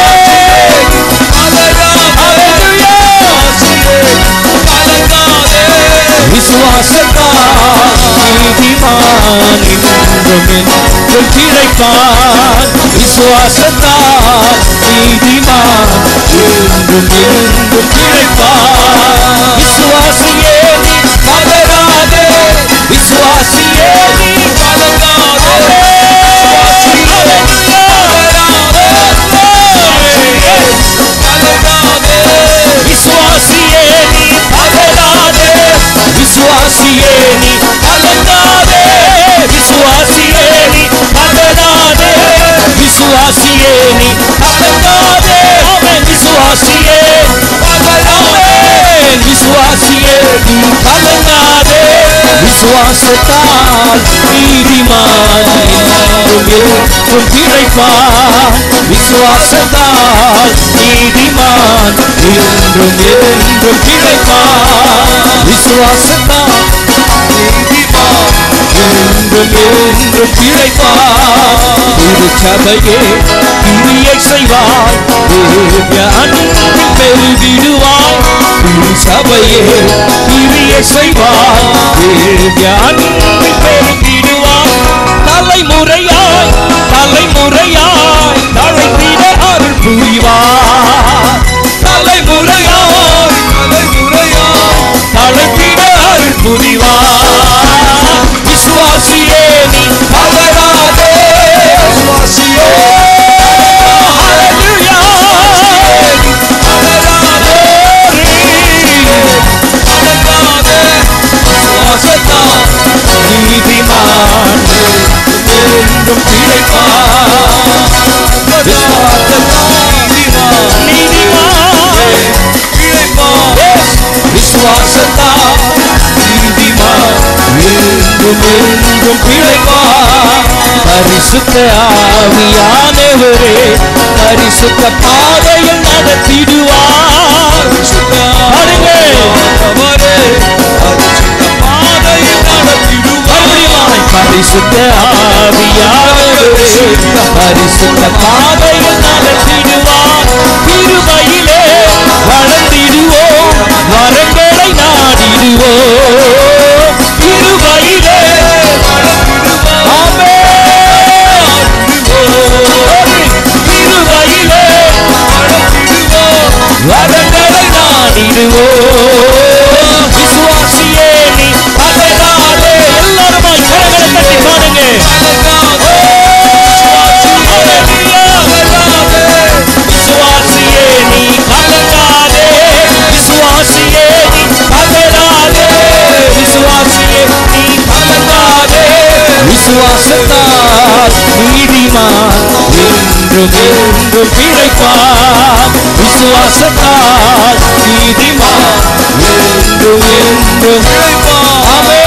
விசுவாசத்தால் நீதிமான் என்றும் என்றும் பிழைப்பான் விசுவாசத்தால் நீதிமான் என்றும் என்றும் பிழைப்பான் விசுவாசியே நீ பதறாதே விசுவாசியே நீ கலங்காதே விசுவாசத்தால் நீதிமான் என்றும் என்றும் பிழைப்பான் விசுவாசத்தால் நீதிமான் என்றும் என்றும் பிழைப்பான் விசுவாசத்தால் நீதிமான் என்றும் என்றும் பிழைப்பான் திரு சபையே கிரியை செய்வாய் தேவ அன்பில் பெருகிடுவாய் திரு சபையே கிரியை செய்வாய் தேவ அன்பில் பெருகிடுவாய் தலைமுறையாய் தலைமுறையாய் தழைத்திட அருள் புரிவார் தலைமுறையாய் தலைமுறையாய் தழைத்திட அருள் புரிவார் விசுவாசியே நீ தளராதே விசுவாசியே ஹalleluya தளராதே தளராதே விசுவாசத்தால் நீதிமான் என்றும் பிழைப்பான் விசுவாசத்தால் நீதிமான் என்றும் என்றும் பிழைப்பான் பரிசுத்த ஆவியானவரே பரிசுத்த பாதையில் நடத்திடுவார் பாருங்க அவரே பரிசுத்த பாதையில் நடத்திடுவார் பரிசுத்த ஆவியானவரே பரிசுத்த பாதையில் நடத்திடுவார் கிருபையிலே வளர்ந்திடுவோம் வரங்களை நாடிடுவோம் கிருபையிலே கிருபையிலே வரங்களை நாடிடுவோம் விசுவாசியே நீ அதனாலே எல்லாருமாய் கரங்களை தட்டி பாடுங்க விசுவாசியே நீ கலங்காதே விசுவாசியே நீ பதறாதே விசுவாசியே நீ கலங்காதே விசுவாசத்தால் நீதிமான் என்றும் என்றும் பிழைப்பான் விசுவாசத்தால் நீதிமான் என்றும் என்றும் பிழைப்பான் ஆமே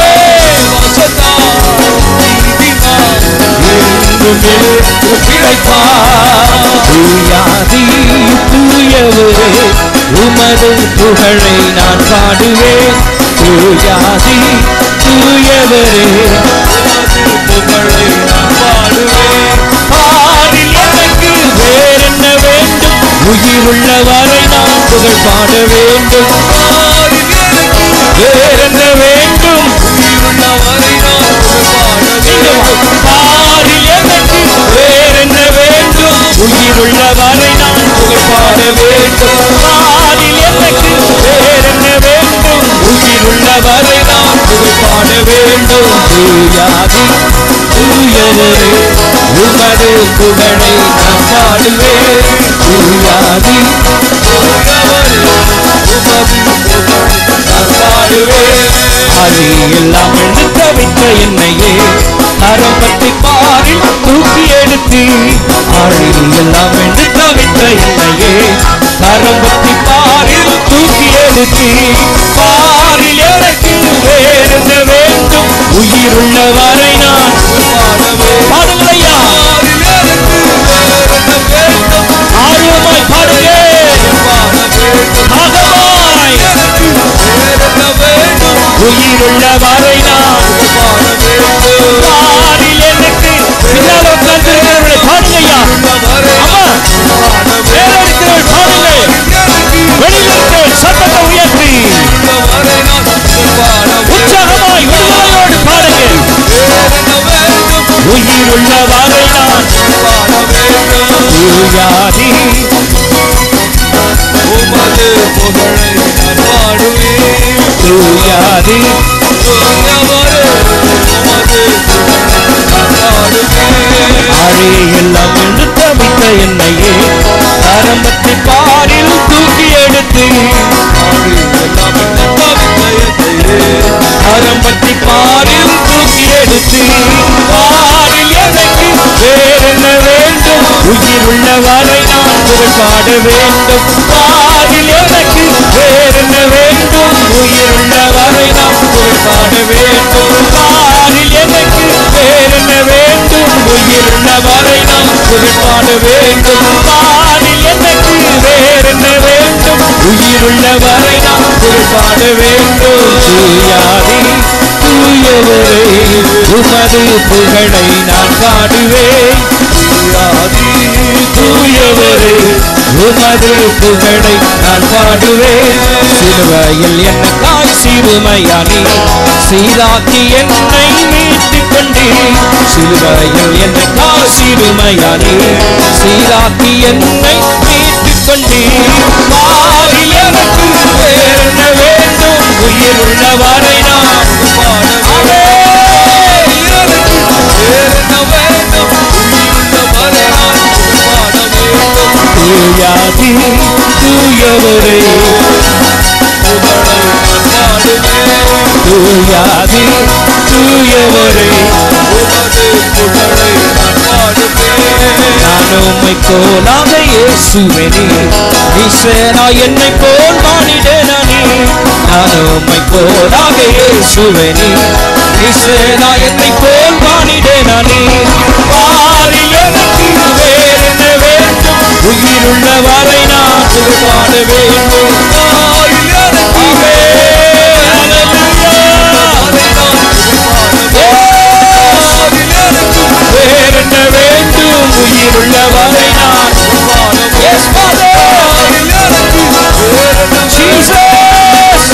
என்றும் என்றும் பிழைப்பான் தூயாதி தூயவரே உமது புகழை நான் பாடுவேன் தூயாதி தூயவரே உமது புகழை நான் பாடுவேன் பாடில் எனக்கு வேறென்ன வேண்டும் உயிருள்ள வரை நான் புகழ் பாட வேண்டும் பாடில் எனக்கு வேறென்ன வேண்டும் உயிருள்ள வரை நான் புகழ் பாட வேண்டும் பாடில் எனக்கு வேறென்ன வேண்டும் உயிருள்ள வரை நான் புகழ் பாட வேண்டும் பாடில் எனக்கு வேறென்ன வேண்டும் உயிருள்ள வரை நான் புகழ் பாட வேண்டும் தூயாதி தூயவரே உமது புகழை நான் பாடுவேன் தூயாதி தூயவரே உமது புகழை நான் பாடுவேன் அழியெல்லாம் எழுத்த வைத்த என்னையே ஆரம்பத்தை பாரில் தூக்கி எடுத்து அழியெல்லாம் எழுத்த வைத்த என்னையே ஆரம்பத்தை பாரில் தூக்கி எடுத்து பாரில் எனக்கு வேறென்ன வேண்டும் உயிருள்ள வரை நான் பாடுங்களையா ஆர்வமாய் பாடுங்க ஆகமாய் உயிருள்ள வரை நான் பாடில் எனக்கு பின்னால் உட்கார்ந்திருக்கிறவர்களை பாடுங்கய்யா அம்மா மேல இருக்கிறவர்கள் பாடுங்க வெளியில் இருக்கிறவர்கள் சத்தத்தை உயர்த்தி உற்சாகமாய் விடுதலையோடு பாடுங்க உயிருள்ள வரை நான் தூயாதி உமது புகழை நான் பாடுவேன் தூயாதி தூயவரே, உமது புகழை நான் பாடுவேன் அழையெல்லாம் என்று தவித்த என்னையே ஆரம்பத்தை பாரில் தூக்கி எடுத்து ஆரம்பத்தை பாரில் தூக்கி எடுத்து பாரில் எனக்கு வேறென்ன வேண்டும் உயிருள்ள வரை நான் புகழ் பாட வேண்டும் பாரில் எனக்கு வேறென்ன வேண்டும் உயிருள்ள வரை நான் புகழ் பாட வேண்டும் உயிருள்ள வரை நான் புகழ் பாட வேண்டும் வானில் எனக்கு வேறென்ன வேண்டும் உயிருள்ள வரை நான் புகழ் பாட வேண்டும் தூயாதி தூயவரே உமது புகழை நான் பாடுவேன் தூயாதி தூயவரே உமது புகழை நான் பாடுவேன் சிலுவையில் எனக்காய் சிறுமையானி சீராக்கி என்னை மீட்டுக் கொண்டீர் சிலுவையில் எனக்காய் சிறுமையானி சீராக்கி என்னை மீட்டுக் கொண்டீர் பாரில் எனக்கு வேறென்ன வேண்டும் உயிருள்ள வரை நான் பாடவே தூயாதி தூயவரே தூயாதி தூயவரே நான் உம்மை போலாக இயேசுவனே நீசேனா என்னை போல் மானிடனே நான் உம்மை போலாக இயேசுவனே நீசேனா என்னை போல் மானிடனே பாரில் எனக்கு வேறென்ன வேண்டும் உயிருள்ள வரை நான் பாட வேண்டும் பாரில் எனக்கு வேறென்ன வேண்டும் உயிருள்ள வரை நான் Yes, Father. Jesus.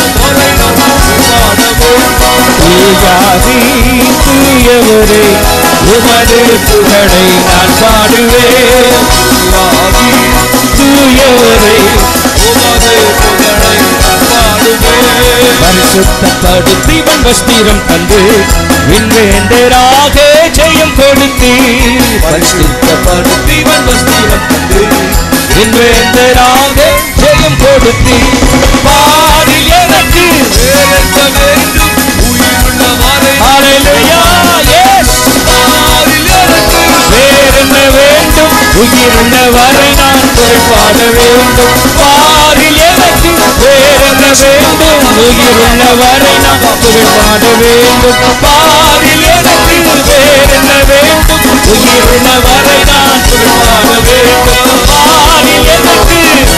தூயாதி தூயவரே உமது புகழை நான் பாடுவேன் தூயாதி தூயவரே உமது புகழை நான் பாடுவேன் பரிசுத்தப்படுத்தி வஸ்திரம் தந்து விண்வேந்தராக ஜெயம் கொடுத்தி பரிசுத்தப்படுத்தி வஸ்திரம் தந்து விண்வேந்தராக ஜெயம் கொடுத்தி பாரில் எனக்கு வேறென்ன வேண்டும் உயிருள்ள வரை Hallelujah, yes. பாரில் எனக்கு வேறென்ன வேண்டும் உயிருள்ள வரை நான் புகழ் பாட வேண்டும் பாரில் எனக்கு வேறென்ன வேண்டும் உயிருள்ள வரை நான் புகழ் பாட வேண்டும் பாரில் எனக்கு வேறென்ன வேண்டும் உயிருள்ள வரை நான் புகழ் பாட வேண்டும் பாரில் எனக்கு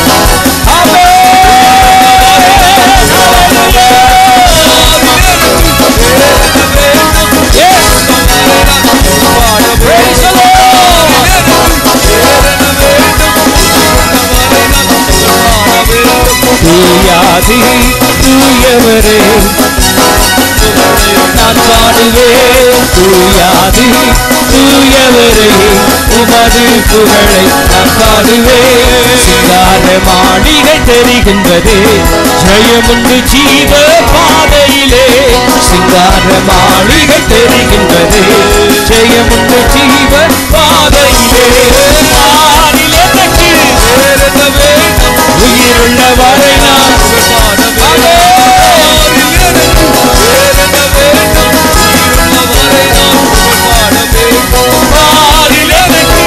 Praise the தூயாதி தூயவரே நான் பாடுவேன் தூயாதி தூயவரே உமது புகழை நான் பாடுவேன் சிங்கார மாளிகை தெரிகின்றது ஜெயமுண்டு ஜீவ பாதையிலே சிங்கார மாளிகை தெரிகின்றது ஜெயமுண்டு ஜீவ பாதையிலே பாரில் எனக்கு வேறென்ன வேண்டும் உயிருள்ள வரை நான் பாரில் எனக்கு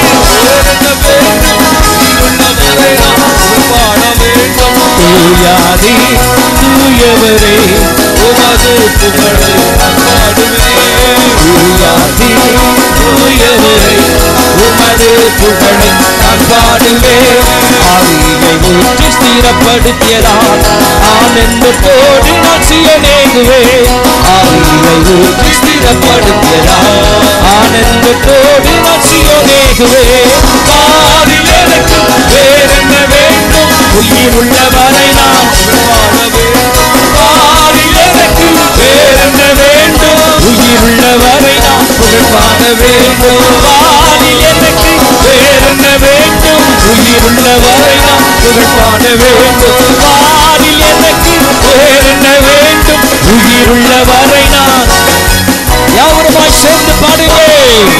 தூயாதி தூயவரே உமது புகழை பாடுவேன் தூயாதி தூயவரே உமது புகழை நான் பாடுவேன் ஆவியை ஊற்றி ஸ்திரப்படுத்தியதால் ஆனந்தத்தோடு நான் சியனேகுவேன் ஆவியை ஊற்றி ஸ்திரப்படுத்தியதால் ஆனந்தத்தோடு நான் சியனேகுவேன் பாரில் எனக்கு வேறென்ன வேண்டும் உயிருள்ள வரை நான் வாழ வேண்டும் பாரில் எனக்கு வேறென்ன வேண்டும் உயிருள்ள வரை நான் புகழ் பாட வேண்டும் பாரில் எனக்கு வேறென்ன வேண்டும் உயிருள்ள வரை நான் புகழ் பாட வேண்டும் பாரில் எனக்கு வேறென்ன வேண்டும் உயிருள்ள வரை நான் யாவருமாய் சேர்ந்து பாடுவேன்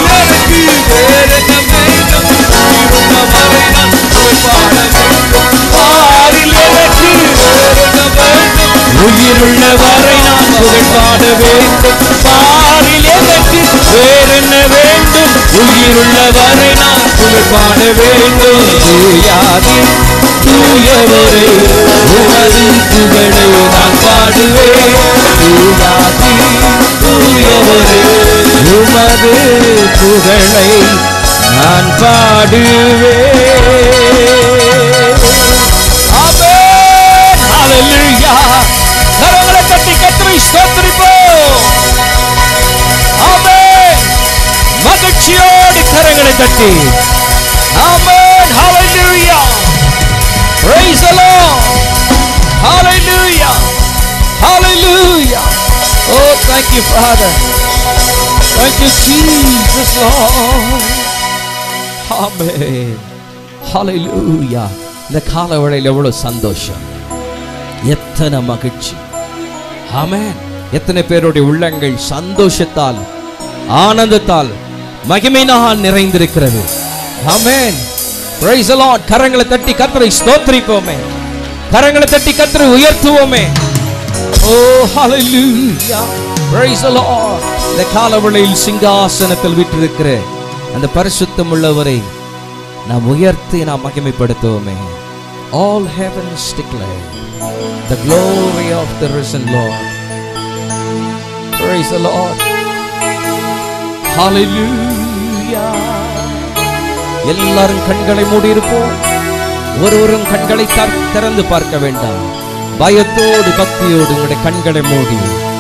பாரில் எனக்கு உயிருள்ள வரை நான் புகழ் பாட வேண்டும் பாரில் எனக்கு வேறென்ன வேண்டும் உயிருள்ள வரை நான் புகழ் பாட வேண்டும் தூயாதி தூயவரே உமது புகழை நான் பாடுவேன் தூயாதி தூயவரே உமது புகழை நான் பாடுவேன் ஆமென் ஹalleluya கரங்களை தட்டி கர்த்தரை ஸ்தோத்திரிப்போம் ஆமென் மகிழ்ச்சியோடு கரங்களை தட்டி ஆமென் ஹalleluya praise the lord hallelujah hallelujah oh thank you father thank you jesus lord ஆமென் ஹalleluya இந்த கால வேளையில் எவ்வளவு சந்தோஷம் எத்தனை மகிழ்ச்சி ஆமென் எத்தனை பேருடைய உள்ளங்கள் சந்தோஷத்தால் ஆனந்தத்தால் மகிமையினால் நிறைந்திருக்கிறது ஆமென் praise the lord கரங்களை தட்டி கர்த்தரை ஸ்தோத்திரிப்போமே கரங்களை தட்டி கர்த்தரை உயர்த்துவோமே ஓ hallelujah praise the lord இந்த காலவளையில் சிங்காசனத்தில் விட்டிருக்கிற அந்த பரிசுத்தம் உள்ளவரை நாம் உயர்த்தி நாம் மகிமைப்படுத்துவோமே all heavens declare the glory of the risen lord praise the lord hallelujah எல்லாரும் கண்களை மூடி இருப்போம் ஒருவரும் கண்களை தர்- திறந்து பார்க்க வேண்டாம் பயத்தோடு பக்தியோடு உங்களுடைய கண்களை மூடி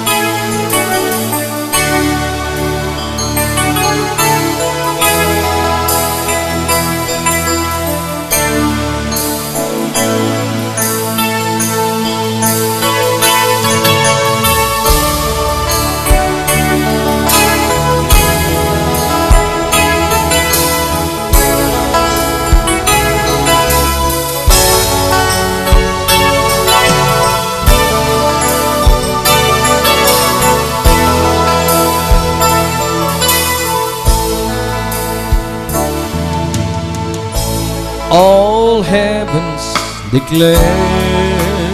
all heavens declare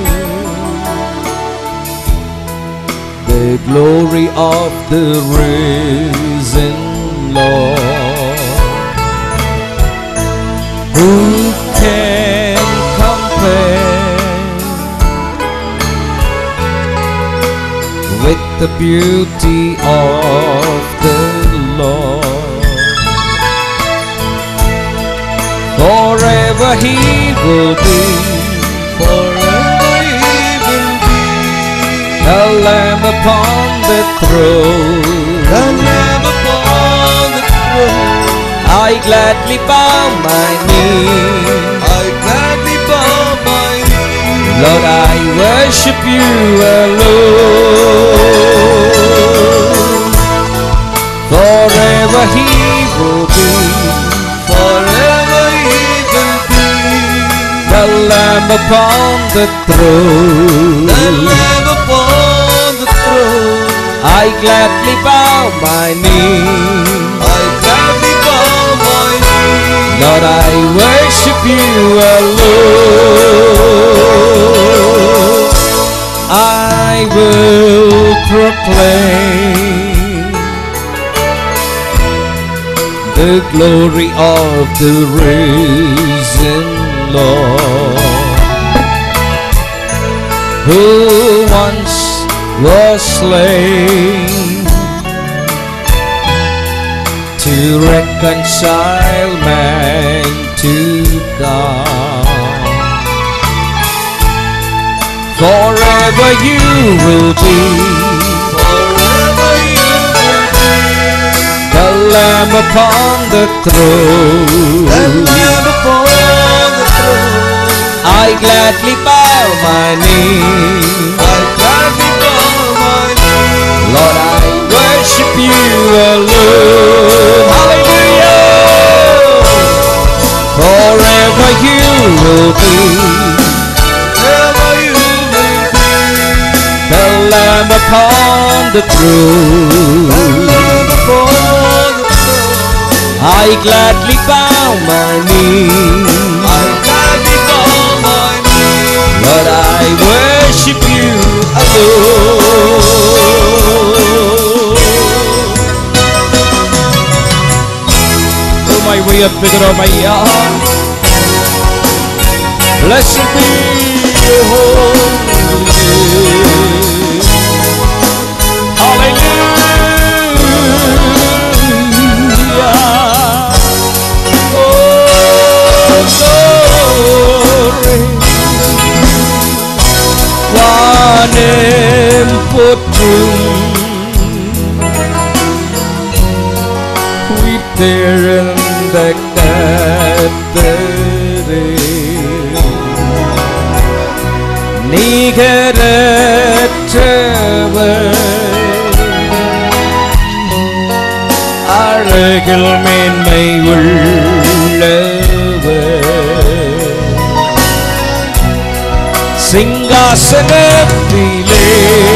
the glory of the risen Lord. Who can compare with the beauty of the Lord? Forever he will be, forever he will be, the Lamb upon the throne, the Lamb upon the throne. I gladly bow my knee, I gladly bow my knee, Lord, I worship you alone. Forever he will be, forever he will be, the Lamb upon the throne, the Lamb upon the throne. I gladly bow my knee, I gladly bow my knee, Lord, I worship you alone. I will proclaim the glory of the risen Lord, who once was slain to reconcile man to God. Forever you will be, forever you will be, the Lamb upon the throne. The Lamb upon the throne. I gladly bow my knee. I gladly bow my knee. Lord, I worship you alone. Hallelujah. Forever you will be. Forever you will be. The Lamb upon the throne. The Lamb upon the throne. I gladly bow my knee. I gladly bow my knee. Lord, I worship you alone. உம்மை உயர்த்துகிறோம் ஐயா Blessed be your holy name. Hallelujah. கத்தரே நிகரற்றவர் அழகில் மேன்மை உள்ளவர் சிங்காசனத்திலே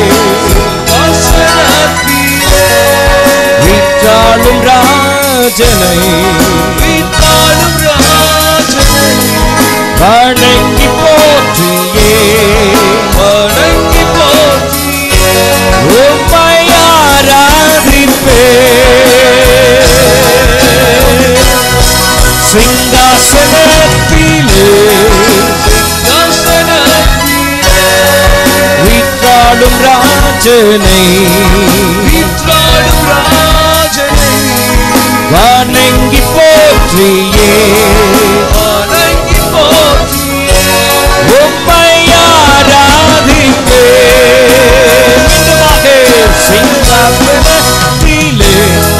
வீட்டாளும் ராஜனை வீட்டாளும் ராஜனை வணங்கி போற்றியே வணங்கி போற்றியே உம்மை ஆராதிப்பே சிங்காசனத்திலே சிங்காசனத்திலே வீட்டாளும் ராஜனை வீட்டாளும் ராஜனை வணங்கி போற்றியே வணங்கி போற்றியே உம்மை ஆராதிப்பே மீண்டுமாக சிங்காசனத்திலே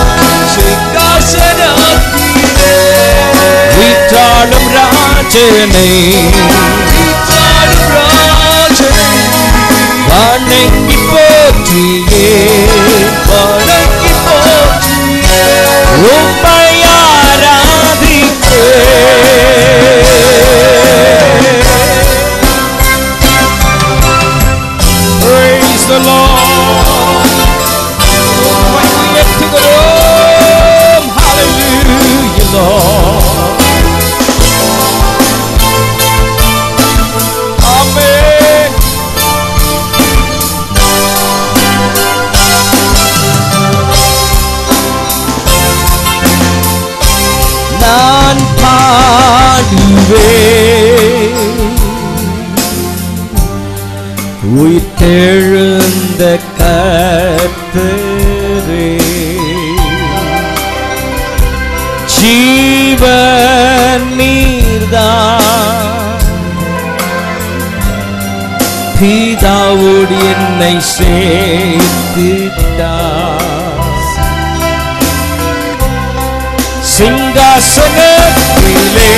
சிங்காசனத்திலே வீட்டாளும் ராஜனை வீட்டாளும் ராஜனை வணங்கி போற்றியே வணங்கி போற்றியே உம்மை ஆராதிப்பே Praise the Lord. உம்மை உயர்த்துகிறோம். Hallelujah, Lord. Amen. நான் பாடுவேன் உயிர்த்தெழுந்த கத்தரே ஜீவன் நீர்தான் பிதாவோடு என்னை சேர்த்துட்டார் சிங்காசனத்திலே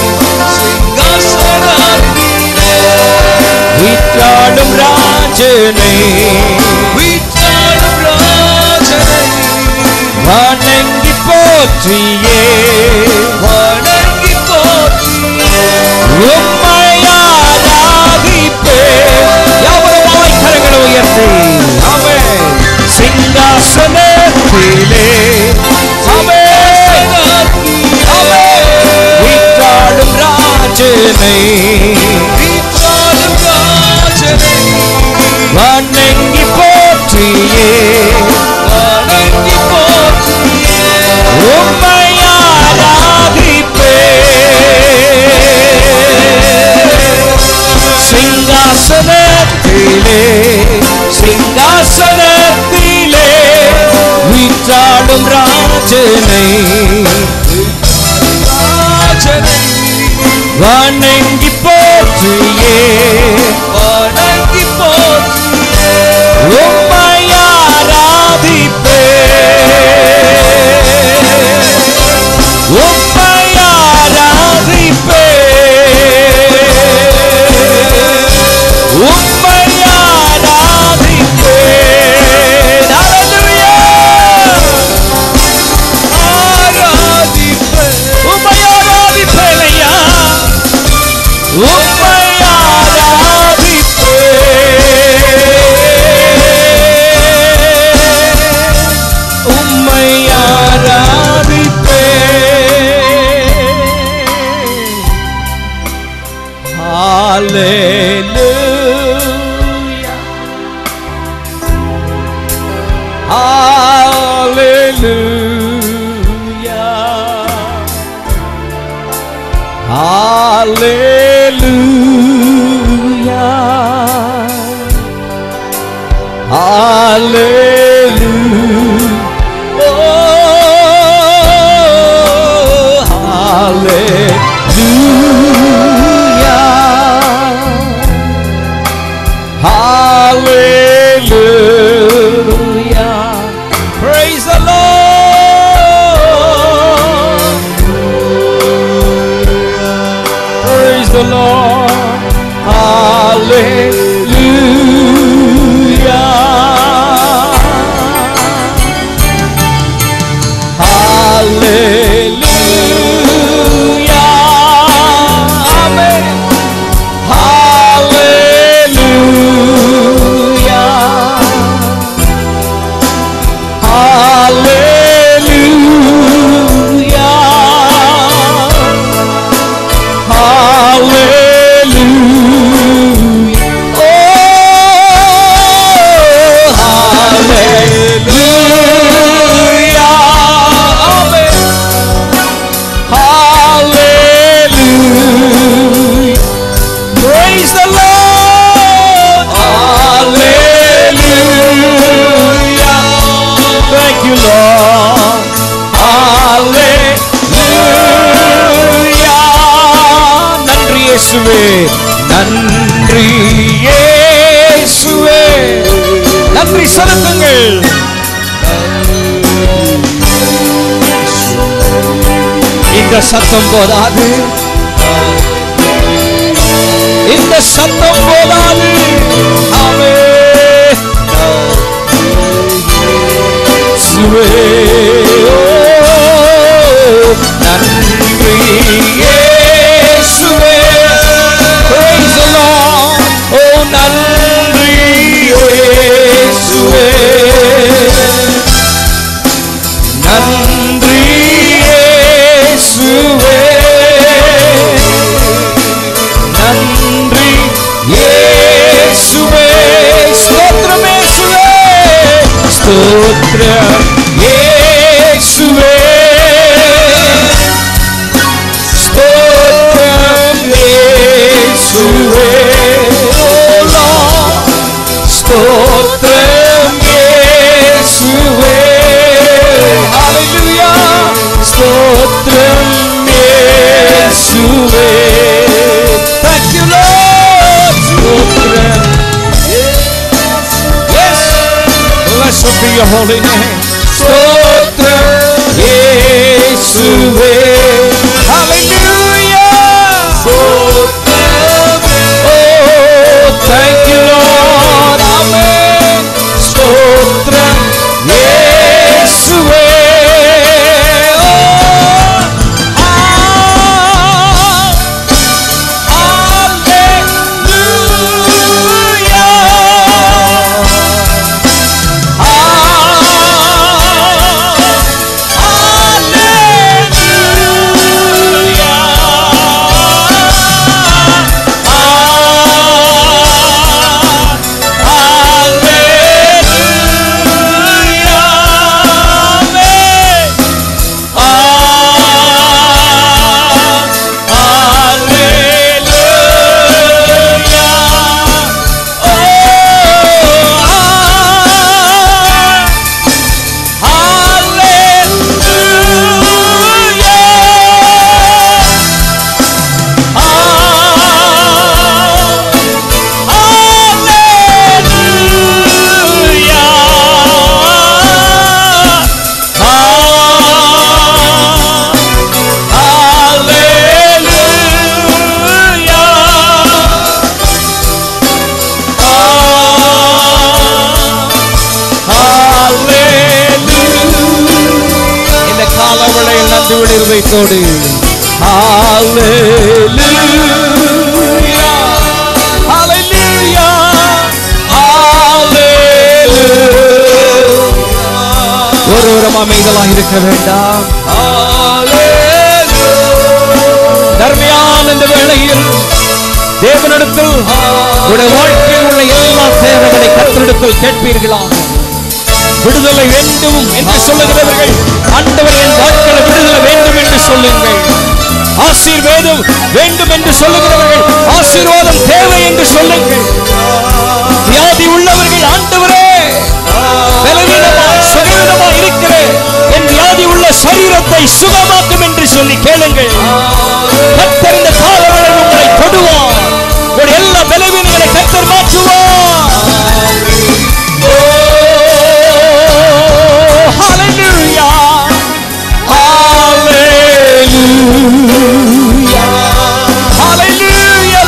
சிங்காசனத்திலே வீட்டாடும் ராஜனை வீட்டாளும் ராஜனை வணங்கி போற்றியே வணங்கி போற்றியே உம்மை ஆராதிப்பே எவ்வளவாய் கரங்களை உயர்த்தி ஆமென் சிங்காசனத்திலே ஆமென் ஆமென் வீட்டாடும் ராஜனை வீட்டாளும் ராஜனை வணங்கி போற்றியே வணங்கி போற்றியே உம்மை ஆராதிப்பே சிங்காசனத்திலே சிங்காசனத்திலே வீட்டாடும் ராஜனை ராஜனை வணங்கி போற்றியே வணங்கி போற்றியே உம்மை ஆராதிப்பே உம்மை ஆராதிப்பே உம்மை ஆராதிப்பே ஹalleluya ஆராதிப்பேன் உம்மை ஆராதிப்பேனையா உம்மை ஆராதிப்பே உம்மை ஆராதிப்பே Hallelujah. Hallelujah. Hallelujah. Oh, hallelujah. Hallelujah. Praise the Lord. Lord. Hallelujah. Hallelujah. Amen. Hallelujah. Hallelujah. Hallelujah. Oh, hallelujah. Amen. Hallelujah. Praise the Lord. Hallelujah. Thank you, Lord. Hallelujah. நன்றி இயேசுவே நன்றி இயேசுவே நன்றி செலுத்துங்கள் இந்த சத்தம் போதாது இந்த சத்தம் போதாது ஆமே சுவே நன்றி இயேசுவே Praise the Lord. Oh, நன்றி இயேசுவே நன்றி இயேசுவே நன்றி இயேசுவே ஸ்தோத்திரம் இயேசுவே ஸ்தோத்திரம் இயேசுவே ஸ்தோத்திரம் இயேசுவே Oh Lord ஸ்தோத்திரம் இயேசுவே ஹalleluya ஸ்தோத்திரம் இயேசுவே thank you lord ஸ்தோத்திரம் yes blessed be your holy name ஸ்தோத்திரம் இயேசுவே hallelujah ஸ்தோத்திரம் Oh, thank you, Lord. Amen. ஸ்தோத்திரம் இயேசுவே. Oh, ah, hallelujah. இந்த காலவளையில் நன்றி விடுவைத்தோடு Hallelujah. Hallelujah. Hallelujah. ஒருவரும் அமைதலாக இருக்க வேண்டாம் தர்மையான இந்த வேளையில் தேவனிடத்தில் உடைய வாழ்க்கையில் உள்ள எல்லா தேவைகளை கத்தரிடத்தில் கேட்பீர்களா விடுதலை வேண்டும் என்று சொல்லுகிறவர்கள் ஆண்டவர் என் வாழ்க்கையில விடுதலை வேண்டும் என்று சொல்லுங்கள் ஆசீர்வேதம் வேண்டும் என்று சொல்லுகிறவர்கள் ஆசீர்வாதம் தேவை என்று சொல்லுங்கள் வியாதி உள்ளவர்கள் ஆண்டவரே பலவீனமாய் சரீரமாய் இருக்கிற என் வியாதி உள்ள சரீரத்தை சுகமாக்கும் என்று சொல்லி கேளுங்கள் கத்தர் இந்த காலவரை உங்களை தொடுவார் உங்களுடைய எல்லா பலவீனங்களை கத்தர் மாற்றுவார் Oh, hallelujah. Hallelujah. Hallelujah,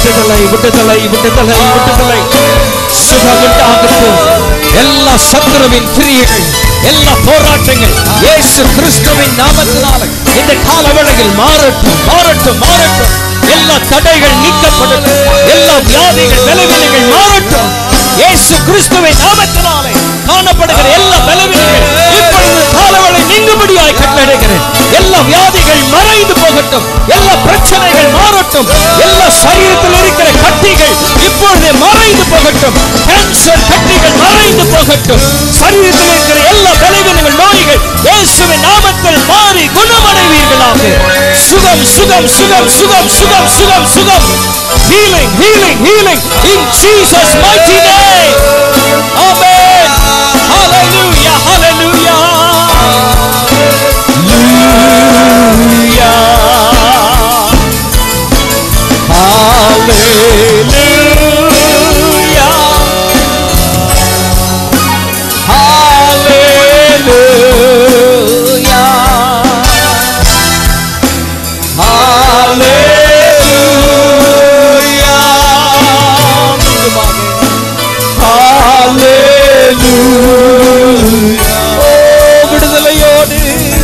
விடுதலை விடுதலை விடுதலை விடுதலை சுகம் உண்டாகட்டும் எல்லா சத்துருவின் கிரியைகள் எல்லா போராட்டங்கள் இயேசு கிறிஸ்துவின் நாமத்தினால இந்த காலவேளையில் மாறட்டும் மாறட்டும் மாறட்டும் எல்லா தடைகள் நீக்கப்படட்டும் எல்லா வியாதிகள் பலவீனங்கள் மாறட்டும் இயேசு கிறிஸ்துவின் நாமத்தினாலே காணப்படுகிற எல்லா பலவீனங்கள் இப்பொழுது காலவேளை நீங்கும்படியாய் கட்டளையிடுகிறேன் எல்லா வியாதிகள் மறைந்து போகட்டும் எல்லா பிரச்சனைகள் மாறட்டும் எல்லா சரீரத்தில் இருக்கிற கட்டிகள் இப்பொழுது மறைந்து போகட்டும் கேன்சர் கட்டிகள் மறைந்து போகட்டும் சரீரத்தில் இருக்கிற எல்லா பலவீனங்கள் நோய்கள் இயேசுவின் நாமத்தில் மாறி குணமடைவீர்களாக சுகம் சுகம் சுகம் சுகம் சுகம் சுகம் சுகம் healing healing healing in Jesus mighty name amen hallelujah hallelujah hallelujah விடுதலையோடு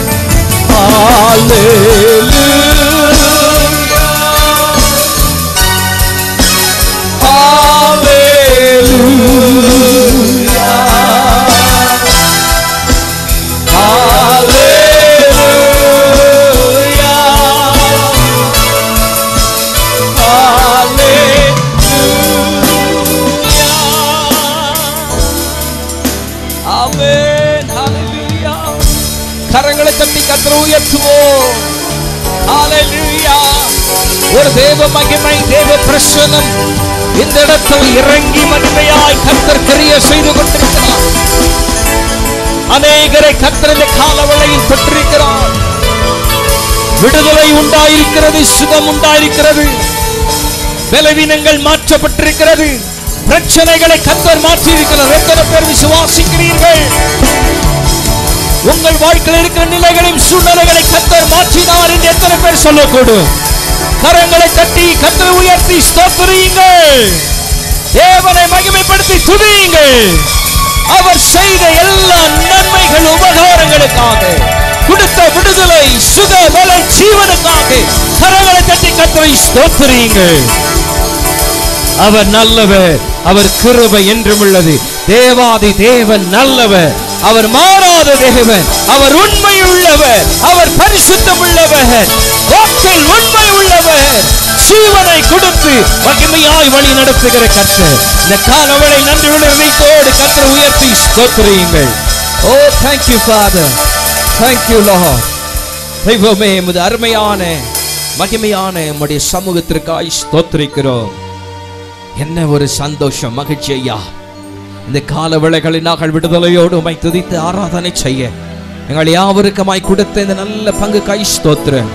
Amen. Hallelujah. கரங்களை தட்டி கத்திர உயர்த்துவோம் Hallelujah. ஒரு தேவ மகிமை தேவ பிரசனம் இந்த இடத்தில் இறங்கி மகிமையாய் கர்த்தர் கிரிய செய்து கொண்டிருக்கிறார் அநேகரை கர்த்தர் இந்த காலவளையில் பெற்றிருக்கிறார் விடுதலை உண்டாயிருக்கிறது சுகம் உண்டாயிருக்கிறது பலவீனங்கள் மாற்றப்பட்டிருக்கிறது பிரச்சனைகளை கத்தர் மாற்றி இருக்கிறார் எத்தனை பேர் விசுவாசிக்கிறீர்கள் உங்கள் வாழ்க்கையில் இருக்கிற நிலைகளையும் சூழ்நிலைகளை கத்தர் மாற்றினார் என்று எத்தனை பேர் சொல்லக்கூடும் கரங்களை தட்டி கத்தரை உயர்த்தி ஸ்தோத்திரியுங்கள் தேவனை மகிமைப்படுத்தி துதியுங்கள் அவர் செய்த எல்லா நன்மைகள் உபகாரங்களுக்காக கொடுத்த விடுதலை சுக பல ஜீவனுக்காக கரங்களை தட்டி கத்தரை ஸ்தோத்திரியுங்கள் அவர் நல்லவர் அவர் கிருபை என்றும் உள்ளது தேவாதி தேவன் நல்லவர் அவர் மாறாத தேவன் அவர் உண்மை உள்ளவர் அவர் பரிசுத்தம் உள்ளவர் வாக்கில் உண்மை உள்ளவர் ஜீவனை கொடுத்து மகிமையாய் வழி நடத்துகிற கர்த்தர் இந்த காலவளை நன்றி உணர்வைத்தோடு கர்த்தர் உயர்த்தி ஸ்தோத்திரியுங்கள் oh thank you Father thank you Lord தெய்வமே எமது அருமையான மகிமையான உம்முடைய சமூகத்திற்காய் ஸ்தோத்திரிக்கிறோம் என்ன ஒரு சந்தோஷம் மகிழ்ச்சி ஐயா இந்த கால வேளைகளில் நாங்கள் விடுதலையோடு உமை துதித்து ஆராதனை செய்ய எங்கள் யாவருக்குமாய் கொடுத்த இந்த நல்ல பங்கு கை ஸ்தோத்திரம்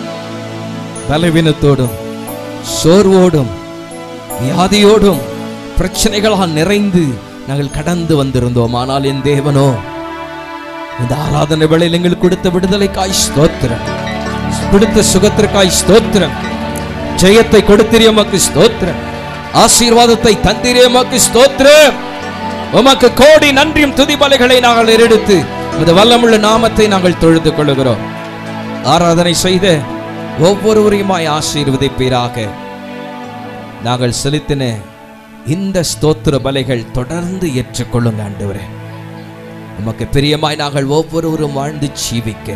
பலவீனத்தோடும் சோர்வோடும் வியாதியோடும் பிரச்சனைகளால் நிறைந்து நாங்கள் கடந்து வந்திருந்தோம் ஆனால் என் தேவனோ இந்த ஆராதனை வேளையில் எங்களுக்கு கொடுத்த விடுதலைக்காய் ஸ்தோத்திரம் கொடுத்த சுகத்திற்காய் ஸ்தோத்திரம் ஜெயத்தை கொடுத்திரிய உமக்கு ஸ்தோத்திரம் ஆசீர்வாதத்தை தந்திரிய உமக்கு ஸ்தோத்திரம் உமக்கு கோடி நன்றியும் துதிபலைகளை நாங்கள் எடுத்து இந்த வல்லமுள்ள நாமத்தை நாங்கள் தொழுது கொள்கிறோம் ஆராதனை செய்த ஒவ்வொருவரையுமாய் ஆசீர்வதிப்பீராக நாங்கள் செலுத்தின இந்த ஸ்தோத்திர பலைகள் தொடர்ந்து ஏற்றுக்கொள்ளுங்க ஆண்டவரே உமக்கு பிரியமாய் நாங்கள் ஒவ்வொருவரும் வாழ்ந்து ஜீவிக்க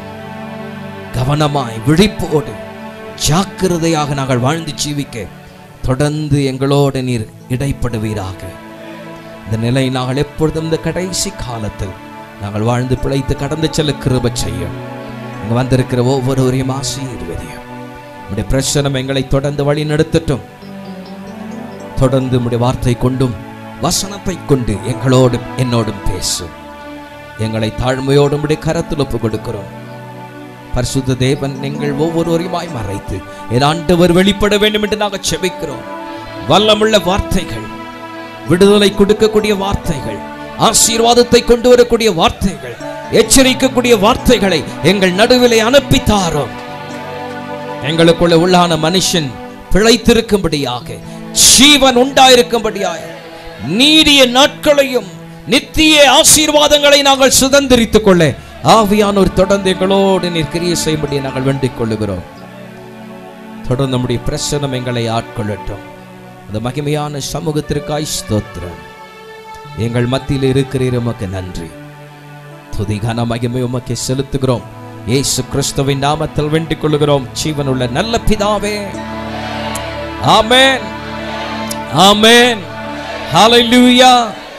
கவனமாய் விழிப்போடு ஜாக்கிரதையாக நாங்கள் வாழ்ந்து ஜீவிக்க தொடர்ந்து எங்களோடு நீர் இடைப்படுவீராக இந்த நிலை நாங்கள் எப்பொழுதும் இந்த கடைசி காலத்தில் நாங்கள் வாழ்ந்து பிழைத்து கடந்து செல்ல கிருப செய்யும் இங்க வந்திருக்கிற ஒவ்வொருவரையும் ஆசீர்வதியும் உடைய பிரச்சனம் எங்களை தொடர்ந்து வழி நடத்தட்டும் தொடர்ந்து உடைய வார்த்தை கொண்டும் வசனத்தை கொண்டு எங்களோடும் என்னோடும் பேசும் எங்களை தாழ்மையோடும் உடைய கரத்தில் ஒப்பு கொடுக்கிறோம் பரிசுத்த தேவன் எங்கள் ஒவ்வொருவரையுமாய் மறைத்து என் ஆண்டவர் வெளிப்பட வேண்டும் என்று நாங்கள் செபிக்கிறோம் வல்லமுள்ள வார்த்தைகள் விடுதலை கொடுக்கக்கூடிய வார்த்தைகள் ஆசீர்வாதத்தை கொண்டு வரக்கூடிய வார்த்தைகள் எச்சரிக்கக்கூடிய வார்த்தைகளை எங்கள் நடுவிலே அனுப்பி தாரோம் எங்களுக்குள்ள உள்ளான மனுஷன் பிழைத்திருக்கும்படியாக ஜீவன் உண்டாயிருக்கும்படியாக நீடிய நாட்களையும் நித்திய ஆசீர்வாதங்களை நாங்கள் சுதந்திரித்துக் கொள்ள ஆவியானோர் தொடர்ந்து எங்களோடு நீர் கிரியை செய்யும்படி நாங்கள் வேண்டிக் கொள்ளுகிறோம் தொடர்ந்து நம்முடைய பிரசனம் எங்களை ஆட்கொள்ளட்டும் அந்த மகிமையான சமூகத்திற்காய் ஸ்தோத்திரம் எங்கள் மத்தியில் இருக்கிறீர் உமக்கு நன்றி துதி கன மகிமை உமக்கு செலுத்துகிறோம் இயேசு கிறிஸ்துவின் நாமத்தில் வேண்டிக் கொள்ளுகிறோம் ஜீவனுள்ள நல்ல பிதாவே ஆமென் ஆமென் ஹalleluya